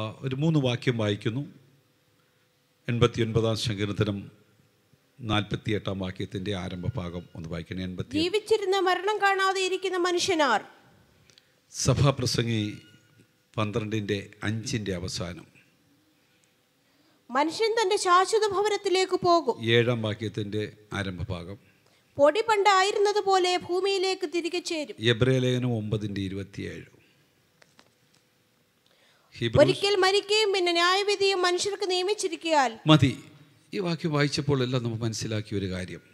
ആ, ഒരു മൂന്ന് വാക്യം വായിക്കുന്നു എൺപത്തി ഒൻപതാം സങ്കീർത്തനം നാൽപ്പത്തി എട്ടാം വാക്യത്തിൻ്റെ ആരംഭ ഭാഗം ഒന്ന് വായിക്കണേ എൺപത്തി ജീവിച്ചിരുന്ന മരണം കാണാതെ ഇരിക്കുന്ന മനുഷ്യനാർ സഭാപ്രസംഗി പന്ത്രണ്ടിൻ്റെ അഞ്ചിൻ്റെ അവസാനം മനുഷ്യൻ തന്റെ ശാശ്വത ഭവനത്തിലേക്ക് പോകും ഏഴാം വാക്യത്തിൻ്റെ ആരംഭ ഭാഗം പൊടി പണ്ടായിരുന്നത് പോലെ ഭൂമിയിലേക്ക് തിരികെ ചേരും എബ്രേ ലേഖനം ഒമ്പതിൻ്റെ ഇരുപത്തിയേഴ് ഹിബ്രു ഒരിക്കൽ മരിക്കുകയും പിന്നെ ന്യായവിധിയും മനുഷ്യർക്ക് നിയമിച്ചിരിക്കയാൽ മതി ഈ വാക്യം വായിച്ചപ്പോൾ എല്ലാം നമുക്ക് മനസ്സിലാക്കിയ ഒരു കാര്യം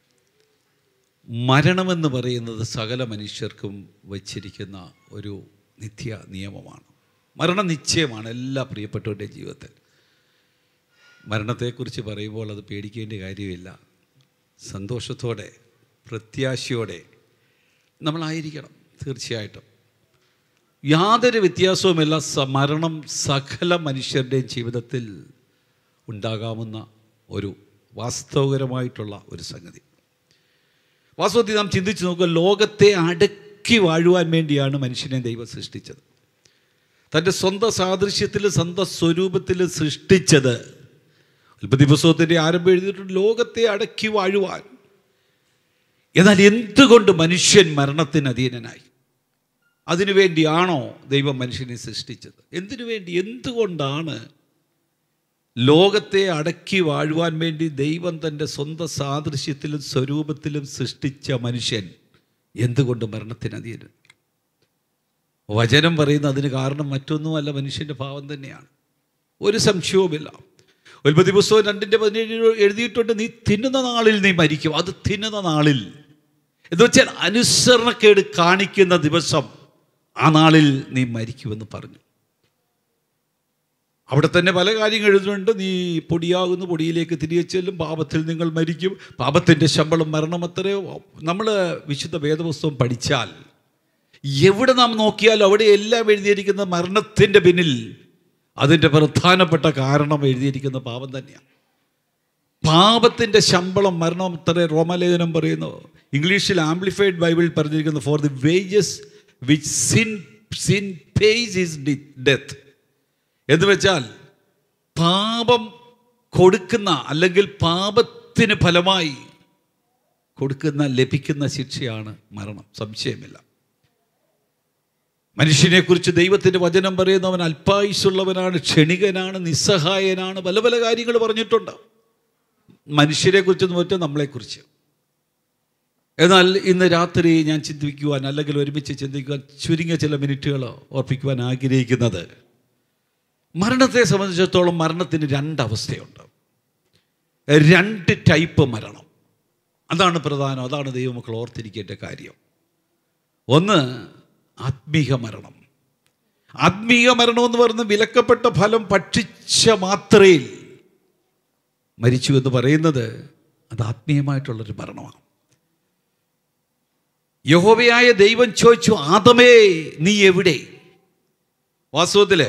മരണമെന്ന് പറയുന്നത് സകല മനുഷ്യർക്കും വച്ചിരിക്കുന്ന ഒരു നിത്യ നിയമമാണ് മരണം നിശ്ചയമാണ് എല്ലാ പ്രിയപ്പെട്ടവരുടെയും ജീവിതത്തിൽ മരണത്തെക്കുറിച്ച് പറയുമ്പോൾ അത് പേടിക്കേണ്ട കാര്യമില്ല സന്തോഷത്തോടെ പ്രത്യാശയോടെ നമ്മളായിരിക്കണം തീർച്ചയായിട്ടും യാതൊരു വ്യത്യാസവുമില്ല സ മരണം സകല മനുഷ്യരുടെയും ജീവിതത്തിൽ ഉണ്ടാകാവുന്ന ഒരു വാസ്തവകരമായിട്ടുള്ള ഒരു സംഗതി വാസ്തവത്തിൽ നാം ചിന്തിച്ച് നോക്കുക ലോകത്തെ അടക്കി വാഴുവാൻ വേണ്ടിയാണ് മനുഷ്യനെ ദൈവം സൃഷ്ടിച്ചത് തൻ്റെ സ്വന്തം സാദൃശ്യത്തിൽ സ്വന്തം സ്വരൂപത്തിൽ സൃഷ്ടിച്ചത് ഉൽപ്പത്തി പുസ്തകത്തിൻ്റെ ആരംഭം എഴുതിയിട്ടുണ്ട് ലോകത്തെ അടക്കി വാഴുവാൻ എന്നാൽ എന്തുകൊണ്ട് മനുഷ്യൻ മരണത്തിന് അധീനനായി അതിനുവേണ്ടിയാണോ ദൈവം മനുഷ്യനെ സൃഷ്ടിച്ചത് എന്തിനു വേണ്ടി എന്തുകൊണ്ടാണ് ലോകത്തെ അടക്കി വാഴുവാൻ വേണ്ടി ദൈവം തൻ്റെ സ്വന്തം സാദൃശ്യത്തിലും സ്വരൂപത്തിലും സൃഷ്ടിച്ച മനുഷ്യൻ എന്തുകൊണ്ട് മരണത്തിന് അധീനൻ വചനം പറയുന്ന അതിന് കാരണം മറ്റൊന്നുമല്ല മനുഷ്യൻ്റെ ഭാവം തന്നെയാണ് ഒരു സംശയവുമില്ല ഉൽപ്പത്തി പുസ്തകം രണ്ടിൻ്റെ പതിനേഴ് എഴുതിയിട്ടുണ്ട് നീ തിന്നുന്ന നാളിൽ നീ മരിക്കും അത് തിന്നുന്ന നാളിൽ എന്ന് വെച്ചാൽ അനുസരണക്കേട് കാണിക്കുന്ന ദിവസം ആ നാളിൽ നീ മരിക്കുമെന്ന് പറഞ്ഞു അവിടെ തന്നെ പല കാര്യങ്ങൾ എഴുതുന്നുണ്ട് നീ പൊടിയാകുന്നു പൊടിയിലേക്ക് തിരികെ ചെല്ലും പാപത്തിൽ നിങ്ങൾ മരിക്കും പാപത്തിൻ്റെ ശമ്പളം മരണമത്രയോ നമ്മൾ വിശുദ്ധ വേദപുസ്തകം പഠിച്ചാൽ എവിടെ നാം നോക്കിയാലും അവിടെ എല്ലാം എഴുതിയിരിക്കുന്ന മരണത്തിൻ്റെ പിന്നിൽ അതിൻ്റെ പ്രധാനപ്പെട്ട കാരണം എഴുതിയിരിക്കുന്ന പാപം തന്നെയാണ് പാപത്തിൻ്റെ ശമ്പളം മരണം അത്ര റോമലേഖനം പറയുന്നു ഇംഗ്ലീഷിൽ ആംപ്ലിഫൈഡ് ബൈബിളിൽ പറഞ്ഞിരിക്കുന്നു for the wages which sin sin pays is death എന്ന് വെച്ചാൽ പാപം കൊടുക്കുന്ന അല്ലെങ്കിൽ പാപത്തിന് ഫലമായി കൊടുക്കുന്ന ലഭിക്കുന്ന ശിക്ഷയാണ് മരണം സംശയമില്ല മനുഷ്യനെക്കുറിച്ച് ദൈവത്തിൻ്റെ വചനം പറയുന്നവൻ അല്പായുസുള്ളവനാണ് ക്ഷണികനാണ് നിസ്സഹായനാണ് പല പല കാര്യങ്ങൾ പറഞ്ഞിട്ടുണ്ട് മനുഷ്യരെക്കുറിച്ച് നോറ്റ് നമ്മളെക്കുറിച്ച് എന്നാൽ ഇന്ന് രാത്രി ഞാൻ ചിന്തിക്കുവാൻ അല്ലെങ്കിൽ ഒരുമിച്ച് ചിന്തിക്കുവാൻ ചുരുങ്ങിയ ചില മിനിറ്റുകൾ ഓർപ്പിക്കുവാൻ ആഗ്രഹിക്കുന്നത് മരണത്തെ സംബന്ധിച്ചിടത്തോളം മരണത്തിന് രണ്ടവസ്ഥയുണ്ട് രണ്ട് ടൈപ്പ് മരണം അതാണ് പ്രധാനം അതാണ് ദൈവമക്കൾ ഓർത്തിരിക്കേണ്ട കാര്യം ഒന്ന് ആത്മീക മരണം ആത്മീക മരണം എന്ന് പറയുന്ന വിലക്കപ്പെട്ട ഫലം ഭക്ഷിച്ച മാത്രയിൽ മരിച്ചു എന്ന് പറയുന്നത് അത് ആത്മീയമായിട്ടുള്ളൊരു മരണമാണ് യഹോവയായ ദൈവം ചോദിച്ചു ആദമേ നീ എവിടെ വാസ്തവത്തിൽ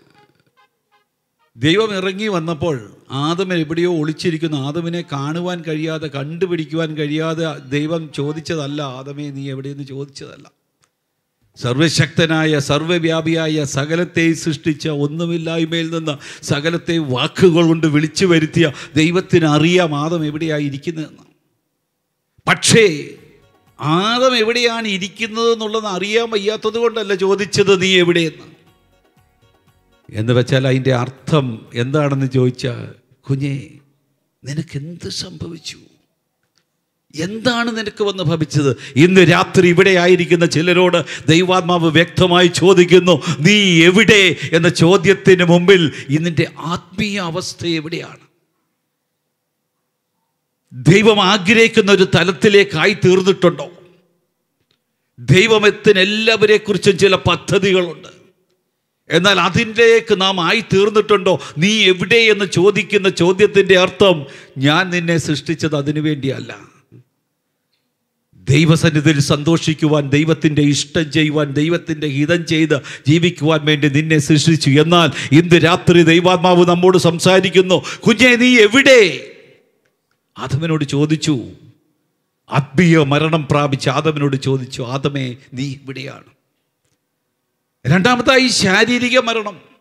ദൈവം ഇറങ്ങി വന്നപ്പോൾ ആദമൻ എവിടെയോ ഒളിച്ചിരിക്കുന്നു ആദമിനെ കാണുവാൻ കഴിയാതെ കണ്ടുപിടിക്കുവാൻ കഴിയാതെ ദൈവം ചോദിച്ചതല്ല ആദമേ നീ എവിടെയെന്ന് ചോദിച്ചതല്ല സർവശക്തനായ സർവവ്യാപിയായ സകലത്തെ സൃഷ്ടിച്ച ഒന്നുമില്ലായ്മയിൽ നിന്ന് സകലത്തെ വാക്കുകൾ കൊണ്ട് വിളിച്ചു വരുത്തിയ ദൈവത്തിന് അറിയാം ആദം എവിടെയാണ് ഇരിക്കുന്നതെന്ന് പക്ഷേ ആദം എവിടെയാണ് ഇരിക്കുന്നത് എന്നുള്ളത് അറിയാൻ വയ്യാത്തത് കൊണ്ടല്ല ചോദിച്ചത് നീ എവിടെയെന്ന് എന്ന് വെച്ചാൽ അതിൻ്റെ അർത്ഥം എന്താണെന്ന് ചോദിച്ചാൽ കുഞ്ഞേ നിനക്ക് എന്ത് സംഭവിച്ചു എന്താണ് നിനക്ക് വന്ന് ഭവിച്ചത് ഇന്ന് രാത്രി ഇവിടെ ആയിരിക്കുന്ന ചിലരോട് ദൈവാത്മാവ് വ്യക്തമായി ചോദിക്കുന്നു നീ എവിടെ എന്ന ചോദ്യത്തിന് മുമ്പിൽ ഇന്നിൻ്റെ ആത്മീയ അവസ്ഥ എവിടെയാണ് ദൈവം ആഗ്രഹിക്കുന്ന ഒരു തലത്തിലേക്കായി തീർന്നിട്ടുണ്ടോ ദൈവമെത്തിന് എല്ലാവരെ കുറിച്ചും ചില പദ്ധതികളുണ്ട് എന്നാൽ അതിൻ്റെക്ക് നാം ആയി തീർന്നിട്ടുണ്ടോ നീ എവിടെ എന്ന് ചോദിക്കുന്ന ചോദ്യത്തിൻ്റെ അർത്ഥം ഞാൻ നിന്നെ സൃഷ്ടിച്ചത് അതിനു വേണ്ടിയല്ല ദൈവസന്നിധിയിൽ സന്തോഷിക്കുവാൻ ദൈവത്തിൻ്റെ ഇഷ്ടം ചെയ്യുവാൻ ദൈവത്തിൻ്റെ ഹിതം ചെയ്ത് ജീവിക്കുവാൻ വേണ്ടി നിന്നെ സൃഷ്ടിച്ചു എന്നാൽ ഇന്ന് രാത്രി ദൈവാത്മാവ് നമ്മോട് സംസാരിക്കുന്നു കുഞ്ഞെ നീ എവിടെ ആദമനോട് ചോദിച്ചു ആത്മീയ മരണം പ്രാപിച്ച ആദമനോട് ചോദിച്ചു ആദമേ നീ ഇവിടെയാണ് രണ്ടാമതായി ശാരീരിക മരണം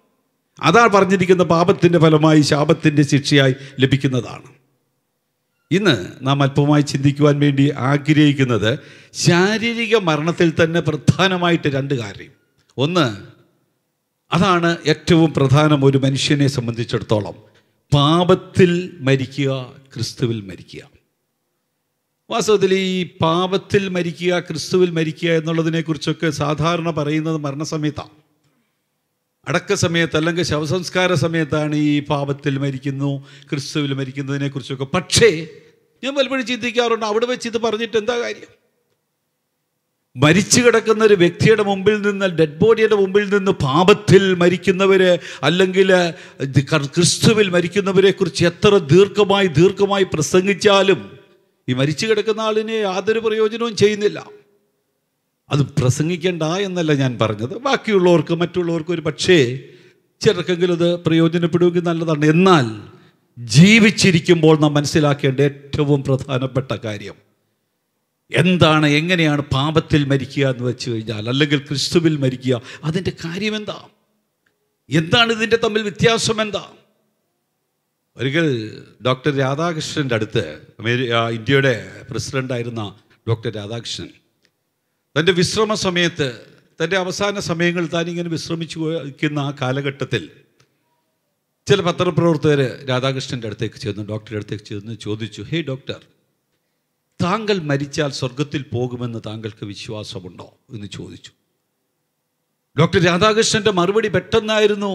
അതാ പറഞ്ഞിരിക്കുന്ന പാപത്തിൻ്റെ ഫലമായി ശാപത്തിൻ്റെ ശിക്ഷയായി ലഭിക്കുന്നതാണ് ഇന്ന് നാം അല്പമായി ചിന്തിക്കുവാൻ വേണ്ടി ആഗ്രഹിക്കുന്നത് ശാരീരിക മരണത്തിൽ തന്നെ പ്രധാനമായിട്ട് രണ്ട് കാര്യം ഒന്ന് അതാണ് ഏറ്റവും പ്രധാനം ഒരു മനുഷ്യനെ സംബന്ധിച്ചിടത്തോളം പാപത്തിൽ മരിക്കുക ക്രിസ്തുവിൽ മരിക്കുക വാസ്തവത്തിൽ ഈ പാപത്തിൽ മരിക്കുക ക്രിസ്തുവിൽ മരിക്കുക എന്നുള്ളതിനെക്കുറിച്ചൊക്കെ സാധാരണ പറയുന്നത് മരണസമയത്താണ് അടക്ക സമയത്ത് അല്ലെങ്കിൽ ശവസംസ്കാര സമയത്താണ് ഈ പാപത്തിൽ മരിക്കുന്നു ക്രിസ്തുവിൽ മരിക്കുന്നതിനെക്കുറിച്ചൊക്കെ പക്ഷേ ഞാൻ പലപ്പോഴും ചിന്തിക്കാറുണ്ട് അവിടെ വെച്ച് ഇത് പറഞ്ഞിട്ട് എന്താ കാര്യം മരിച്ചു കിടക്കുന്ന ഒരു വ്യക്തിയുടെ മുമ്പിൽ നിന്ന് ഡെഡ് ബോഡിയുടെ മുമ്പിൽ നിന്ന് പാപത്തിൽ മരിക്കുന്നവര് അല്ലെങ്കിൽ ഇത് ക- ക്രിസ്തുവിൽ മരിക്കുന്നവരെ കുറിച്ച് എത്ര ദീർഘമായി ദീർഘമായി പ്രസംഗിച്ചാലും ഈ മരിച്ചു കിടക്കുന്ന ആളിനെ യാതൊരു പ്രയോജനവും ചെയ്യുന്നില്ല അത് പ്രസംഗിക്കേണ്ട എന്നല്ല ഞാൻ പറഞ്ഞത് ബാക്കിയുള്ളവർക്ക് മറ്റുള്ളവർക്ക് ഒരു പക്ഷേ ചിലർക്കെങ്കിലും അത് പ്രയോജനപ്പെടുമെങ്കിൽ നല്ലതാണ് എന്നാൽ ജീവിച്ചിരിക്കുമ്പോൾ നാം മനസ്സിലാക്കേണ്ട ഏറ്റവും പ്രധാനപ്പെട്ട കാര്യം എന്താണ് എങ്ങനെയാണ് പാപത്തിൽ മരിക്കുക എന്ന് വെച്ച് കഴിഞ്ഞാൽ അല്ലെങ്കിൽ ക്രിസ്തുവിൽ മരിക്കുക അതിൻ്റെ കാര്യം എന്താ എന്താണ് ഇതിൻ്റെ തമ്മിൽ വ്യത്യാസം എന്താ ഒരിക്കൽ ഡോക്ടർ രാധാകൃഷ്ണൻ്റെ അടുത്ത് അമേരി ആ, ഇന്ത്യയുടെ പ്രസിഡൻ്റായിരുന്ന ഡോക്ടർ രാധാകൃഷ്ണൻ തൻ്റെ വിശ്രമ സമയത്ത് തൻ്റെ അവസാന സമയങ്ങൾ താൻ ഇങ്ങനെ വിശ്രമിച്ചു നിൽക്കുന്ന ആ കാലഘട്ടത്തിൽ ചില പത്രപ്രവർത്തകർ രാധാകൃഷ്ണൻ്റെ അടുത്തേക്ക് ചെന്നു ഡോക്ടറുടെ അടുത്തേക്ക് ചെന്ന് ചോദിച്ചു ഹേ ഡോക്ടർ താങ്കൾ മരിച്ചാൽ സ്വർഗത്തിൽ പോകുമെന്ന് താങ്കൾക്ക് വിശ്വാസമുണ്ടോ എന്ന് ചോദിച്ചു ഡോക്ടർ രാധാകൃഷ്ണന്റെ മറുപടി പെട്ടെന്നായിരുന്നു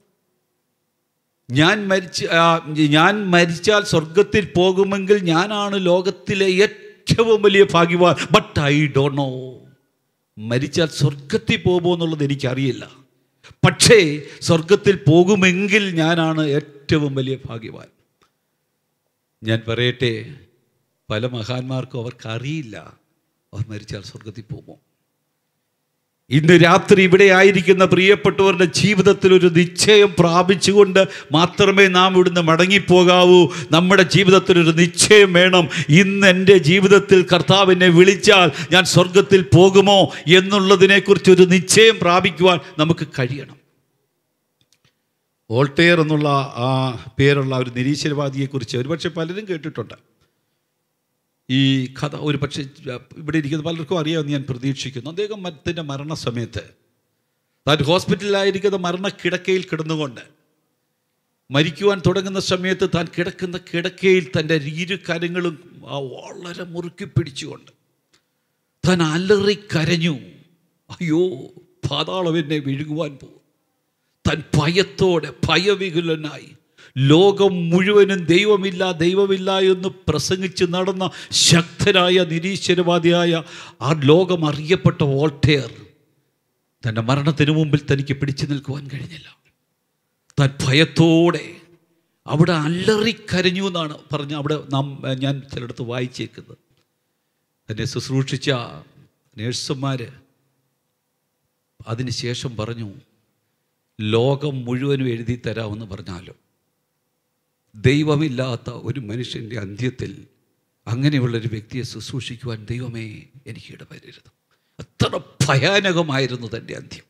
ഞാൻ മരിച്ച ആ, ഞാൻ മരിച്ചാൽ സ്വർഗത്തിൽ പോകുമെങ്കിൽ ഞാനാണ് ലോകത്തിലെ ഏറ്റവും വലിയ ഭാഗ്യവാൻ ബട്ട് ഐ ഡോണ്ട് നോ മരിച്ചാൽ സ്വർഗത്തിൽ പോകുമോ എന്നുള്ളത് എനിക്കറിയില്ല പക്ഷേ സ്വർഗത്തിൽ പോകുമെങ്കിൽ ഞാനാണ് ഏറ്റവും വലിയ ഭാഗ്യവാൻ ഞാൻ പറയട്ടെ പല മഹാന്മാർക്കും അവർക്കറിയില്ല അവർ മരിച്ചാൽ സ്വർഗത്തിൽ പോകുമോ ഇന്ന് രാത്രി ഇവിടെ ആയിരിക്കുന്ന പ്രിയപ്പെട്ടവരുടെ ജീവിതത്തിൽ ഒരു നിശ്ചയം പ്രാപിച്ചുകൊണ്ട് മാത്രമേ നാം ഇവിടുന്ന് മടങ്ങിപ്പോകാവൂ നമ്മുടെ ജീവിതത്തിൽ ഒരു നിശ്ചയം വേണം ഇന്ന് എൻ്റെ ജീവിതത്തിൽ കർത്താവിനെ വിളിച്ചാൽ ഞാൻ സ്വർഗത്തിൽ പോകുമോ എന്നുള്ളതിനെക്കുറിച്ച് ഒരു നിശ്ചയം പ്രാപിക്കുവാൻ നമുക്ക് കഴിയണം വോൾട്ടെയർ എന്നുള്ള ആ പേരുള്ള ഒരു നിരീശ്വരവാദിയെക്കുറിച്ച് ഒരുപക്ഷെ പലരും കേട്ടിട്ടുണ്ട് ഈ കഥ ഒരു പക്ഷേ ഇവിടെ ഇരിക്കുന്ന പലർക്കും അറിയാമെന്ന് ഞാൻ പ്രതീക്ഷിക്കുന്നു അദ്ദേഹം മരത്തിൻ്റെ മരണസമയത്ത് താൻ ഹോസ്പിറ്റലിലായിരിക്കുന്ന മരണക്കിടക്കയിൽ കിടന്നുകൊണ്ട് മരിക്കുവാൻ തുടങ്ങുന്ന സമയത്ത് താൻ കിടക്കുന്ന കിടക്കയിൽ തൻ്റെ ഇരു കരങ്ങളും ആ വളരെ മുറുക്കി പിടിച്ചുകൊണ്ട് താൻ അലറി കരഞ്ഞു അയ്യോ പാതാളം എന്നെ വിഴുകുവാൻ പോകും താൻ ഭയത്തോടെ ഭയവികുലനായി ലോകം മുഴുവനും ദൈവമില്ല ദൈവമില്ല എന്ന് പ്രസംഗിച്ച് നടന്ന ശക്തനായ നിരീശ്വരവാദിയായ ആ ലോകം അറിയപ്പെട്ട വോൾട്ടെയർ തൻ്റെ മരണത്തിന് മുമ്പിൽ തനിക്ക് പിടിച്ചു നിൽക്കുവാൻ കഴിഞ്ഞില്ല താൻ ഭയത്തോടെ അവിടെ അല്ലറിക്കരഞ്ഞു എന്നാണ് പറഞ്ഞ് അവിടെ നാം ഞാൻ ചിലയിടത്ത് വായിച്ചേക്കുന്നത് തന്നെ ശുശ്രൂഷിച്ച നേഴ്സുമാർ അതിനുശേഷം പറഞ്ഞു ലോകം മുഴുവനും എഴുതി തരാമെന്ന് പറഞ്ഞാലും ദൈവമില്ലാത്ത ഒരു മനുഷ്യൻ്റെ അന്ത്യത്തിൽ അങ്ങനെയുള്ളൊരു വ്യക്തിയെ ശുശ്രൂഷിക്കുവാൻ ദൈവമേ എനിക്ക് ഇടവരരുത് അത്ര ഭയാനകമായിരുന്നു തൻ്റെ അന്ത്യം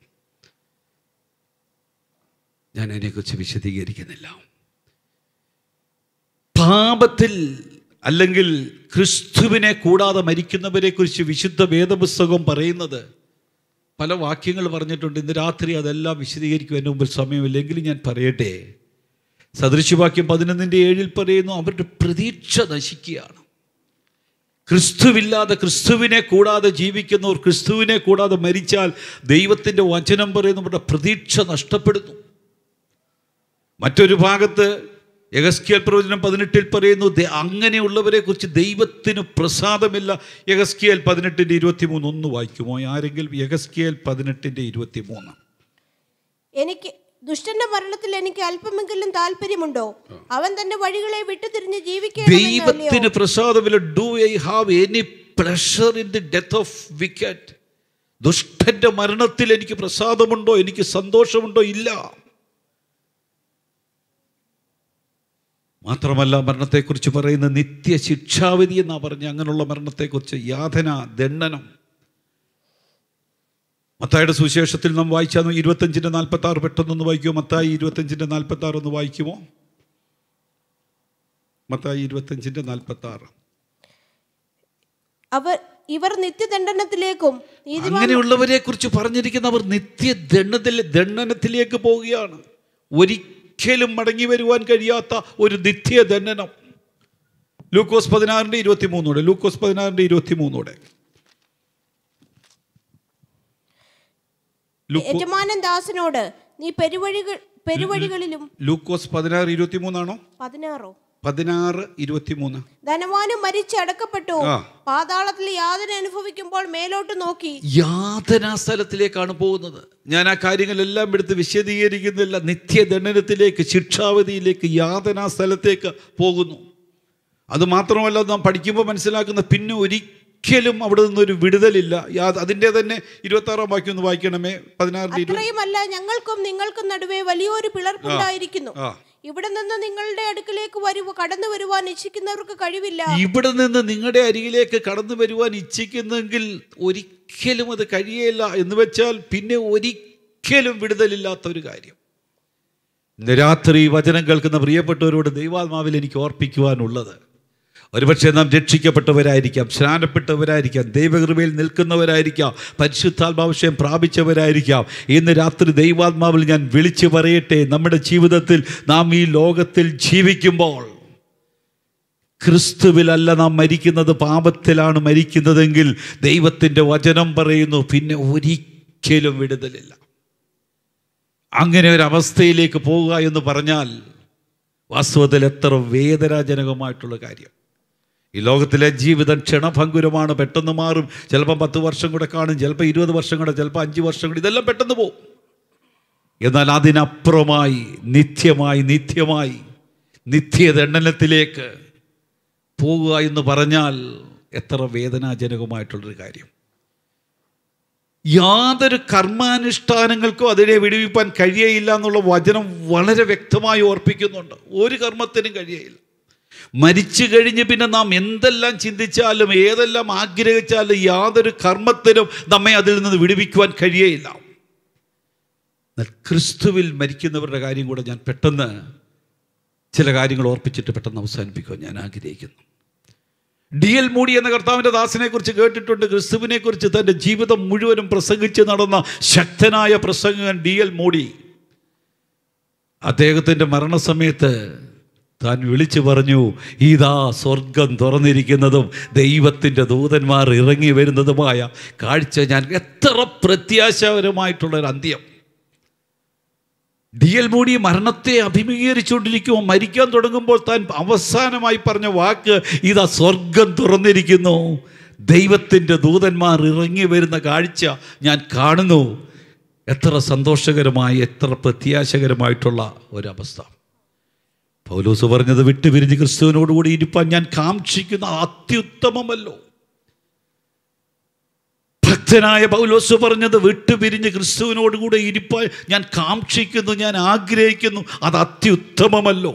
ഞാൻ അതിനെക്കുറിച്ച് വിശദീകരിക്കുന്നില്ല പാപത്തിൽ അല്ലെങ്കിൽ ക്രിസ്തുവിനെ കൂടാതെ മരിക്കുന്നവരെക്കുറിച്ച് വിശുദ്ധ വേദപുസ്തകം പറയുന്നത് പല വാക്യങ്ങൾ പറഞ്ഞിട്ടുണ്ട് ഇന്ന് രാത്രി അതെല്ലാം വിശദീകരിക്കും എൻ്റെ മുമ്പിൽ സമയമില്ലെങ്കിലും ഞാൻ പറയട്ടെ സദൃശവാക്യം പതിനൊന്നിൻ്റെ ഏഴിൽ പറയുന്നു അവരുടെ പ്രതീക്ഷ നശിക്കുകയാണ് ക്രിസ്തുവില്ലാതെ ക്രിസ്തുവിനെ കൂടാതെ ജീവിക്കുന്നവർ ക്രിസ്തുവിനെ കൂടാതെ മരിച്ചാൽ ദൈവത്തിൻ്റെ വചനം പറയുന്ന അവരുടെ പ്രതീക്ഷ നഷ്ടപ്പെടുന്നു മറ്റൊരു ഭാഗത്ത് യഗസ്കിയൽ പ്രവചനം പതിനെട്ടിൽ പറയുന്നു "ദേ- അങ്ങനെയുള്ളവരെ കുറിച്ച് ദൈവത്തിന് പ്രസാദമില്ല യഗസ്കിയൽ പതിനെട്ടിൻ്റെ ഇരുപത്തി മൂന്ന് ഒന്ന് വായിക്കുമോ ആരെങ്കിലും യഗസ്കിയൽ പതിനെട്ടിൻ്റെ ഇരുപത്തി മൂന്ന് എനിക്ക് ദുഷ്ടന്റെ മരണത്തിൽ എനിക്ക് അല്പമെങ്കിലും താല്പര്യമുണ്ടോ അവൻ തന്റെ വഴികളെ വിട്ടുതിരിഞ്ഞ് ജീവിക്കണം ദൈവത്തിന് പ്രസാദമില്ല do I have any pleasure in the death of wicked ദുഷ്ടന്റെ മരണത്തിൽ എനിക്ക് പ്രസാദമുണ്ടോ എനിക്ക് സന്തോഷമുണ്ടോ ഇല്ല മാത്രമല്ല മരണത്തെക്കുറിച്ച് പറയുന്ന നിത്യശിക്ഷാവിധി എന്നാ പറഞ്ഞ അങ്ങനെയുള്ള മരണത്തെക്കുറിച്ച് യാതന ദണ്ഡനം മത്തായുടെ സുവിശേഷത്തിൽ നാം വായിച്ചാൽ ഇരുപത്തഞ്ചിൻ്റെ നാൽപ്പത്തി ആറ് പെട്ടെന്നൊന്ന് വായിക്കുമോ മത്തായി ഇരുപത്തഞ്ചിൻ്റെ നാൽപ്പത്തി ആറ് ഒന്ന് വായിക്കുമോ മത്തായി ഇരുപത്തഞ്ചിൻ്റെ നാൽപ്പത്തി ആറ് അവർ ഇവർ നിത്യദണ്ഡനത്തിലേക്കും നീതിമാൻ അങ്ങനെയുള്ളവരെ കുറിച്ച് പറഞ്ഞിരിക്കുന്നവർ നിത്യ ദണ്ഡത്തിൽ ദണ്ഡനത്തിലേക്ക് പോവുകയാണ് ഒരിക്കലും മടങ്ങി വരുവാൻ കഴിയാത്ത ഒരു നിത്യ ദണ്ഡനം ലൂക്കോസ് പതിനാറിൻ്റെ ഇരുപത്തി മൂന്നൂടെ ലൂക്കോസ് പതിനാറിൻ്റെ ഇരുപത്തി മൂന്നൂടെ ലൂക്കോ യജമാനൻ ദാസനോട് നീ പെരുവഴികൾ പെരുവഴികളിലും ലൂക്കോസ് പതിനാറ് ഇരുപത്തി മൂന്നാണോ പതിനാറോ പതിനാറ് ഇരുപത്തി മൂന്ന് ധനവാനും മരിച്ച് അടക്കപ്പെട്ടു ആ. പാതാളത്തിൽ യാതന അനുഭവിക്കുമ്പോൾ മേലോട്ട് നോക്കി യാതനാ സ്ഥലത്തിലേക്കാണ് പോകുന്നത് ഞാൻ ആ കാര്യങ്ങളെല്ലാം എടുത്ത് വിശദീകരിക്കുന്നില്ല നിത്യദണ്ഡനത്തിലേക്ക് ശിക്ഷാവധിയിലേക്ക് യാതനാ സ്ഥലത്തേക്ക് പോകുന്നു അത് മാത്രമല്ല നാം പഠിക്കുമ്പോൾ മനസ്സിലാക്കുന്ന പിന്നെ ഒരിക്കലും അവിടെ നിന്നൊരു വിടുതലില്ല യാ- അതിൻ്റെ തന്നെ ഇരുപത്താറാം വാക്യം ഒന്ന് വായിക്കണമേ പതിനാറിൻ്റെ ഇരുപത് അത്രയുമല്ല ഞങ്ങൾക്കും നിങ്ങൾക്കും നടുവേ വലിയൊരു പിളർപ്പുണ്ടായിരിക്കുന്നു ആ ഇവിടെ നിന്ന് നിങ്ങളുടെ അടുക്കിലേക്ക് വരുവ കടന്നു വരുവാൻ ഇച്ഛിക്കുന്നവർക്ക് കഴിവില്ല ഇവിടെ നിന്ന് നിങ്ങളുടെ അരികിലേക്ക് കടന്നു വരുവാൻ ഇച്ഛിക്കുന്നെങ്കിൽ ഒരിക്കലും അത് കഴിയയില്ല എന്ന് വെച്ചാൽ പിന്നെ ഒരിക്കലും വിടുതലില്ലാത്ത ഒരു കാര്യം ഇന്ന് രാത്രി വചനം കേൾക്കുന്ന പ്രിയപ്പെട്ടവരോട് ദൈവാത്മാവിൽ എനിക്ക് ഓർപ്പിക്കുവാനുള്ളത് ഒരുപക്ഷെ നാം രക്ഷിക്കപ്പെട്ടവരായിരിക്കാം സ്നാനപ്പെട്ടവരായിരിക്കാം ദൈവകൃപയിൽ നിൽക്കുന്നവരായിരിക്കാം പരിശുദ്ധാത്മാവിഷയം പ്രാപിച്ചവരായിരിക്കാം ഇന്ന് രാത്രി ദൈവാത്മാവിൽ ഞാൻ വിളിച്ചു പറയട്ടെ നമ്മുടെ ജീവിതത്തിൽ നാം ഈ ലോകത്തിൽ ജീവിക്കുമ്പോൾ ക്രിസ്തുവിലല്ല നാം മരിക്കുന്നത് പാപത്തിലാണ് മരിക്കുന്നതെങ്കിൽ ദൈവത്തിൻ്റെ വചനം പറയുന്നു പിന്നെ ഒരിക്കലും വിടുതലില്ല അങ്ങനെ ഒരു അവസ്ഥയിലേക്ക് പോവുക എന്ന് പറഞ്ഞാൽ വാസ്തവത്തിൽ എത്ര വേദനാജനകമായിട്ടുള്ള കാര്യം ഈ ലോകത്തിലെ ജീവിതം ക്ഷണഭങ്കുരമാണ് പെട്ടെന്ന് മാറും ചിലപ്പോൾ പത്ത് വർഷം കൂടെ കാണും ചിലപ്പോൾ ഇരുപത് വർഷം കൂടെ ചിലപ്പോൾ അഞ്ച് വർഷം കൂടെ ഇതെല്ലാം പെട്ടെന്ന് പോകും എന്നാൽ അതിനപ്പുറമായി നിത്യമായി നിത്യമായി നിത്യദണ്ഡനത്തിലേക്ക് പോകുക എന്ന് പറഞ്ഞാൽ എത്ര വേദനാജനകമായിട്ടുള്ളൊരു കാര്യം യാതൊരു കർമാനുഷ്ഠാനങ്ങൾക്കും അതിനെ വിടുവിപ്പാൻ കഴിയയില്ല എന്നുള്ള വചനം വളരെ വ്യക്തമായി ഓർപ്പിക്കുന്നുണ്ട് ഒരു കർമ്മത്തിനും കഴിയയില്ല മരിച്ചു കഴിഞ്ഞ് പിന്നെ നാം എന്തെല്ലാം ചിന്തിച്ചാലും ഏതെല്ലാം ആഗ്രഹിച്ചാലും യാതൊരു കർമ്മത്തിനും നമ്മെ അതിൽ നിന്ന് വിടുവിക്കുവാൻ കഴിയയില്ല എന്നാൽ ക്രിസ്തുവിൽ മരിക്കുന്നവരുടെ കാര്യം കൂടെ ഞാൻ പെട്ടെന്ന് ചില കാര്യങ്ങൾ ഓർപ്പിച്ചിട്ട് പെട്ടെന്ന് അവസാനിപ്പിക്കുവാൻ ഞാൻ ആഗ്രഹിക്കുന്നു ഡി എൽ മൂടി എന്ന കർത്താവിൻ്റെ ദാസനെ കുറിച്ച് കേട്ടിട്ടുണ്ട് ക്രിസ്തുവിനെ കുറിച്ച് തൻ്റെ ജീവിതം മുഴുവനും പ്രസംഗിച്ച് നടന്ന ശക്തനായ പ്രസംഗകൻ ഡി എൽ മൂടി അദ്ദേഹത്തിൻ്റെ മരണസമയത്ത് താൻ വിളിച്ചു പറഞ്ഞു ഇതാ സ്വർഗം തുറന്നിരിക്കുന്നതും ദൈവത്തിൻ്റെ ദൂതന്മാർ ഇറങ്ങി വരുന്നതുമായ കാഴ്ച ഞാൻ എത്ര പ്രത്യാശപരമായിട്ടുള്ളൊരു അന്ത്യം ഡി എൽ മൂടി മരണത്തെ അഭിമുഖീകരിച്ചുകൊണ്ടിരിക്കുമ്പോൾ മരിക്കാൻ തുടങ്ങുമ്പോൾ താൻ അവസാനമായി പറഞ്ഞ വാക്ക് ഇതാ സ്വർഗം തുറന്നിരിക്കുന്നു ദൈവത്തിൻ്റെ ദൂതന്മാർ ഇറങ്ങി വരുന്ന കാഴ്ച ഞാൻ കാണുന്നു എത്ര സന്തോഷകരമായി എത്ര പ്രത്യാശകരമായിട്ടുള്ള ഒരവസ്ഥ പൗലോസ് പറഞ്ഞത് വിട്ടുപിരിഞ്ഞ് ക്രിസ്തുവിനോടുകൂടി ഇരിപ്പാൻ ഞാൻ കാക്ഷിക്കുന്ന അത്യുത്തമമല്ലോ ഭക്തനായ പൗലോസ് പറഞ്ഞത് വിട്ടുപിരിഞ്ഞ് ക്രിസ്തുവിനോടുകൂടെ ഇരിപ്പാൻ ഞാൻ കാക്ഷിക്കുന്നു ഞാൻ ആഗ്രഹിക്കുന്നു അത് അത്യുത്തമമല്ലോ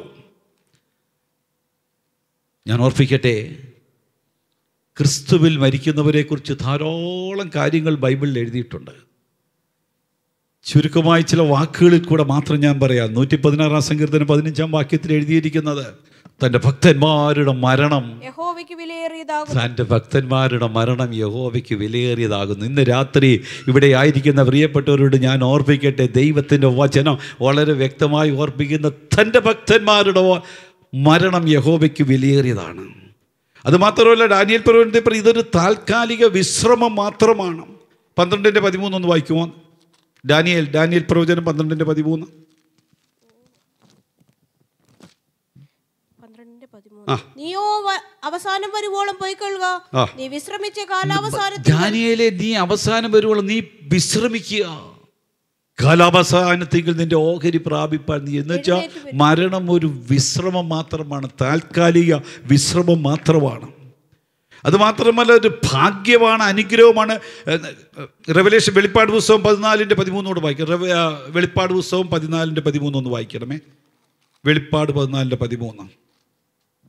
ഞാൻ ഓർപ്പിക്കട്ടെ ക്രിസ്തുവിൽ മരിക്കുന്നവരെക്കുറിച്ച് ധാരാളം കാര്യങ്ങൾ ബൈബിളിൽ എഴുതിയിട്ടുണ്ട് ചുരുക്കമായി ചില വാക്കുകളിൽ കൂടെ മാത്രം ഞാൻ പറയാം നൂറ്റി പതിനാറാം സങ്കീർത്തനം പതിനഞ്ചാം വാക്യത്തിൽ എഴുതിയിരിക്കുന്നത് തൻ്റെ ഭക്തന്മാരുടെ മരണം യഹോവയ്ക്ക് വിലയേറിയതാകും തൻ്റെ ഭക്തന്മാരുടെ മരണം യഹോവയ്ക്ക് വിലയേറിയതാകുന്നു ഇന്ന് രാത്രി ഇവിടെ ആയിരിക്കുന്ന പ്രിയപ്പെട്ടവരോട് ഞാൻ ഓർപ്പിക്കട്ടെ ദൈവത്തിൻ്റെ വചനം വളരെ വ്യക്തമായി ഓർപ്പിക്കുന്ന തൻ്റെ ഭക്തന്മാരുടെ വ- മരണം യഹോവയ്ക്ക് വിലയേറിയതാണ് അത് മാത്രമല്ല ഡാനിയൽ പ്രവചനത്തെ പറയും ഇതൊരു താൽക്കാലിക വിശ്രമം മാത്രമാണ് പന്ത്രണ്ടിൻ്റെ പതിമൂന്നൊന്ന് വായിക്കുമോ ഡാനിയൽ ഡാനിയൽ പ്രവചനം പന്ത്രണ്ടിൻ്റെ പതിമൂന്ന് പന്ത്രണ്ടിന്റെ പതിമൂന്ന് ആ. നീയോ വ- അവസാനം വരുവോളം പോയിക്കൊള്ളുക ആ. നീ വിശ്രമിച്ച കാലാവസാനത്തിൽ ദാനിയേലെ നീ അവസാനം വരുവോളം നീ വിശ്രമിക്കുക കാലാവസാനത്തിൽ നിന്റെ ഓഹരി പ്രാപിപ്പാൻ നീ എന്ന് വെച്ചാൽ മരണം ഒരു വിശ്രമം മാത്രമാണ് താൽക്കാലിക വിശ്രമം മാത്രമാണ് അത് മാത്രമല്ല ഒരു ഭാഗ്യമാണ് അനുഗ്രഹമാണ് റെവലേഷൻ വെളിപ്പാട് പുസ്തകം പതിനാലിൻ്റെ പതിമൂന്നോട് വായിക്കാം റെവ- ആ, വെളിപ്പാട് പുസ്തകം പതിനാലിൻ്റെ പതിമൂന്നൊന്ന് വായിക്കണമേ വെളിപ്പാട് പതിനാലിൻ്റെ പതിമൂന്ന്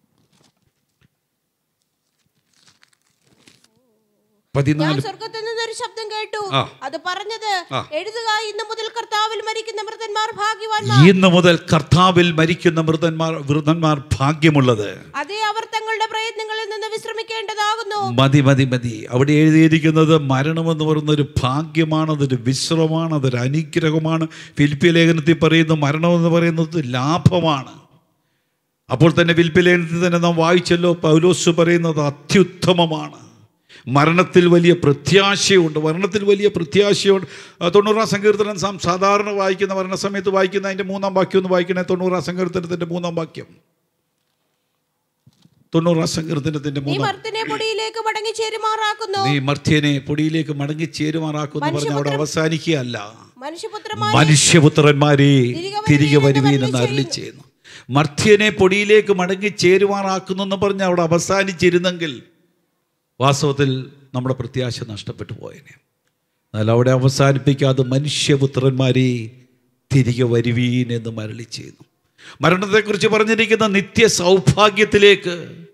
ഞാൻ പതിനാല് സ്വർഗത്തിൽ നിന്നൊരു ശബ്ദം കേട്ടു ആ. അത് പറഞ്ഞത് ആ. എഴുതുക ഇന്നു മുതൽ കർത്താവിൽ മരിക്കുന്ന മൃതന്മാർ ഭാഗ്യവാന്മാർ ഇന്ന് മുതൽ കർത്താവിൽ മരിക്കുന്ന മൃതന്മാർ വൃതന്മാർ ഭാഗ്യമുള്ളത് അതേ അവർ തങ്ങളുടെ പ്രയത്നങ്ങളിൽ നിന്ന് വിശ്രമിക്കേണ്ടതാകുന്നു മതി മതി മതി അവിടെ എഴുതിയിരിക്കുന്നത് മരണമെന്ന് പറയുന്ന ഒരു ഭാഗ്യമാണ് അതൊരു വിശ്രമമാണ് അതൊരു അനുഗ്രഹമാണ് ഫിലിപ്പി ലേഖനത്തിൽ പറയുന്ന മരണമെന്ന് പറയുന്നത് ലാഭമാണ് അപ്പോൾ തന്നെ ഫിലിപ്പി ലേഖനത്തിൽ തന്നെ നാം വായിച്ചല്ലോ പൗലോസ് പറയുന്നത് അത്യുത്തമമാണ് മരണത്തിൽ വലിയ പ്രത്യാശയുണ്ട് മരണത്തിൽ വലിയ പ്രത്യാശയുണ്ട് ആ, തൊണ്ണൂറാം സങ്കീർത്തനം നാം സാധാരണ വായിക്കുന്ന മരണസമയത്ത് വായിക്കുന്ന അതിൻ്റെ മൂന്നാം വാക്യം ഒന്ന് വായിക്കണേ തൊണ്ണൂറാം സങ്കീർത്തനത്തിൻ്റെ മൂന്നാം വാക്യം തൊണ്ണൂറാം സങ്കീർത്തനത്തിൻ്റെ നീ മൂന്നാം മർത്തിനെ പൊടിയിലേക്ക് മടങ്ങി ചേരുമാറാക്കുന്നു നീ മർത്യനെ പൊടിയിലേക്ക് മടങ്ങി ചേരുമാറാക്കുന്നു പറഞ്ഞ് അവിടെ അവസാനിക്കുകയല്ല മനുഷ്യപുത്രന്മാർ മനുഷ്യപുത്രന്മാരെ തിരികെ തിരികെ വരുവീൻ എന്ന് വരുവീനെന്ന് അരളി അരുളി ചെയ്യുന്നു മർത്യനെ പൊടിയിലേക്ക് മടങ്ങി ചേരുമാറാക്കുന്നു എന്ന് പറഞ്ഞ് അവിടെ അവസാനിച്ചിരുന്നെങ്കിൽ വാസ്തവത്തിൽ നമ്മുടെ പ്രത്യാശ നഷ്ടപ്പെട്ടു പോയേനെ എന്നാൽ അവിടെ അവസാനിപ്പിക്കാതെ മനുഷ്യപുത്രന്മാരെ തിരികെ വരുവീൻ എന്ന് മരളി ചെയ്യുന്നു മരണത്തെക്കുറിച്ച് പറഞ്ഞിരിക്കുന്ന നിത്യ സൗഭാഗ്യത്തിലേക്ക്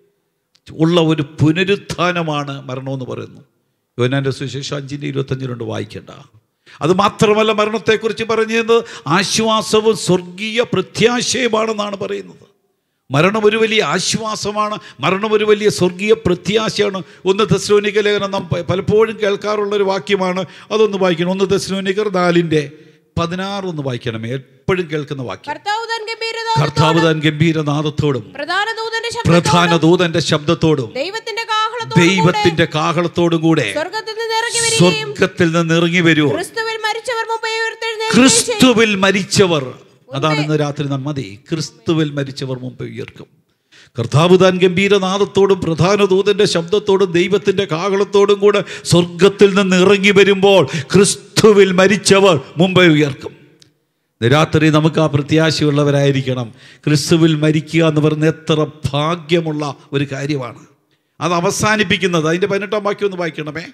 ഉള്ള ഒരു പുനരുത്ഥാനമാണ് മരണമെന്ന് പറയുന്നു യോനാൻ്റെ സുശേഷം അഞ്ചിൻ്റെ ഇരുപത്തഞ്ചിലുണ്ട് വായിക്കേണ്ട അത് മാത്രമല്ല മരണത്തെക്കുറിച്ച് പറഞ്ഞത് ആശ്വാസവും സ്വർഗീയ പ്രത്യാശയുമാണെന്നാണ് പറയുന്നത് മരണം ഒരു വലിയ ആശ്വാസമാണ് മരണം ഒരു വലിയ സ്വർഗീയ പ്രത്യാശയാണ് ഒന്ന് തെസ്ലോനിക്ക ലേഖനം നാം പ- പലപ്പോഴും കേൾക്കാറുള്ള ഒരു വാക്യമാണ് അതൊന്ന് വായിക്കണം ഒന്ന് തെസ്ലോനിക്കർ നാലിൻ്റെ പതിനാറ് ഒന്ന് വായിക്കണമേ എപ്പോഴും കേൾക്കുന്ന വാക്യം കർത്താവ് താൻ ഗംഭീരത കർത്താവ് താൻ ഗംഭീരനാഥത്തോടും പ്രധാന ദൂതന്റെ പ്രധാന ശബ്ദത്തോടും ദൂതന്റെ ശബ്ദത്തോടും ദൈവത്തിന്റെ കാഹളത്തോടും കൂടെ ദൈവത്തിന്റെ കാഹളത്തോടും കൂടെ സ്വർഗത്തിൽ നിന്ന് ഇറങ്ങി വരികയും സ്വർഗത്തിൽ നിന്ന് ഇറങ്ങി വരൂ ക്രിസ്തുവിൽ മരിച്ചവർ മുമ്പേ ഉയർത്തെഴുന്നേൽക്കുകയും ചെയ്യും. ക്രിസ്തുവിൽ മരിച്ചവർ അതാണ് ഇന്ന് രാത്രി നാം മതി ക്രിസ്തുവിൽ മരിച്ചവർ മുമ്പ് ഉയർക്കും കർത്താവ് താൻ ഗംഭീരനാഥത്തോടും പ്രധാന ദൂതന്റെ ശബ്ദത്തോടും ദൈവത്തിന്റെ കാഹളത്തോടും കൂടെ സ്വർഗത്തിൽ നിന്ന് ഇറങ്ങി വരുമ്പോൾ ക്രിസ്തുവിൽ മരിച്ചവർ മുമ്പേ ഉയർക്കും ഇന്ന് രാത്രി നമുക്ക് ആ പ്രത്യാശയുള്ളവരായിരിക്കണം ക്രിസ്തുവിൽ മരിക്കുക എന്ന് പറയുന്നത് എത്ര ഭാഗ്യമുള്ള ഒരു കാര്യമാണ് അത് അവസാനിപ്പിക്കുന്നത് അതിന്റെ പതിനെട്ടാം വാക്യം ഒന്ന് വായിക്കണമേ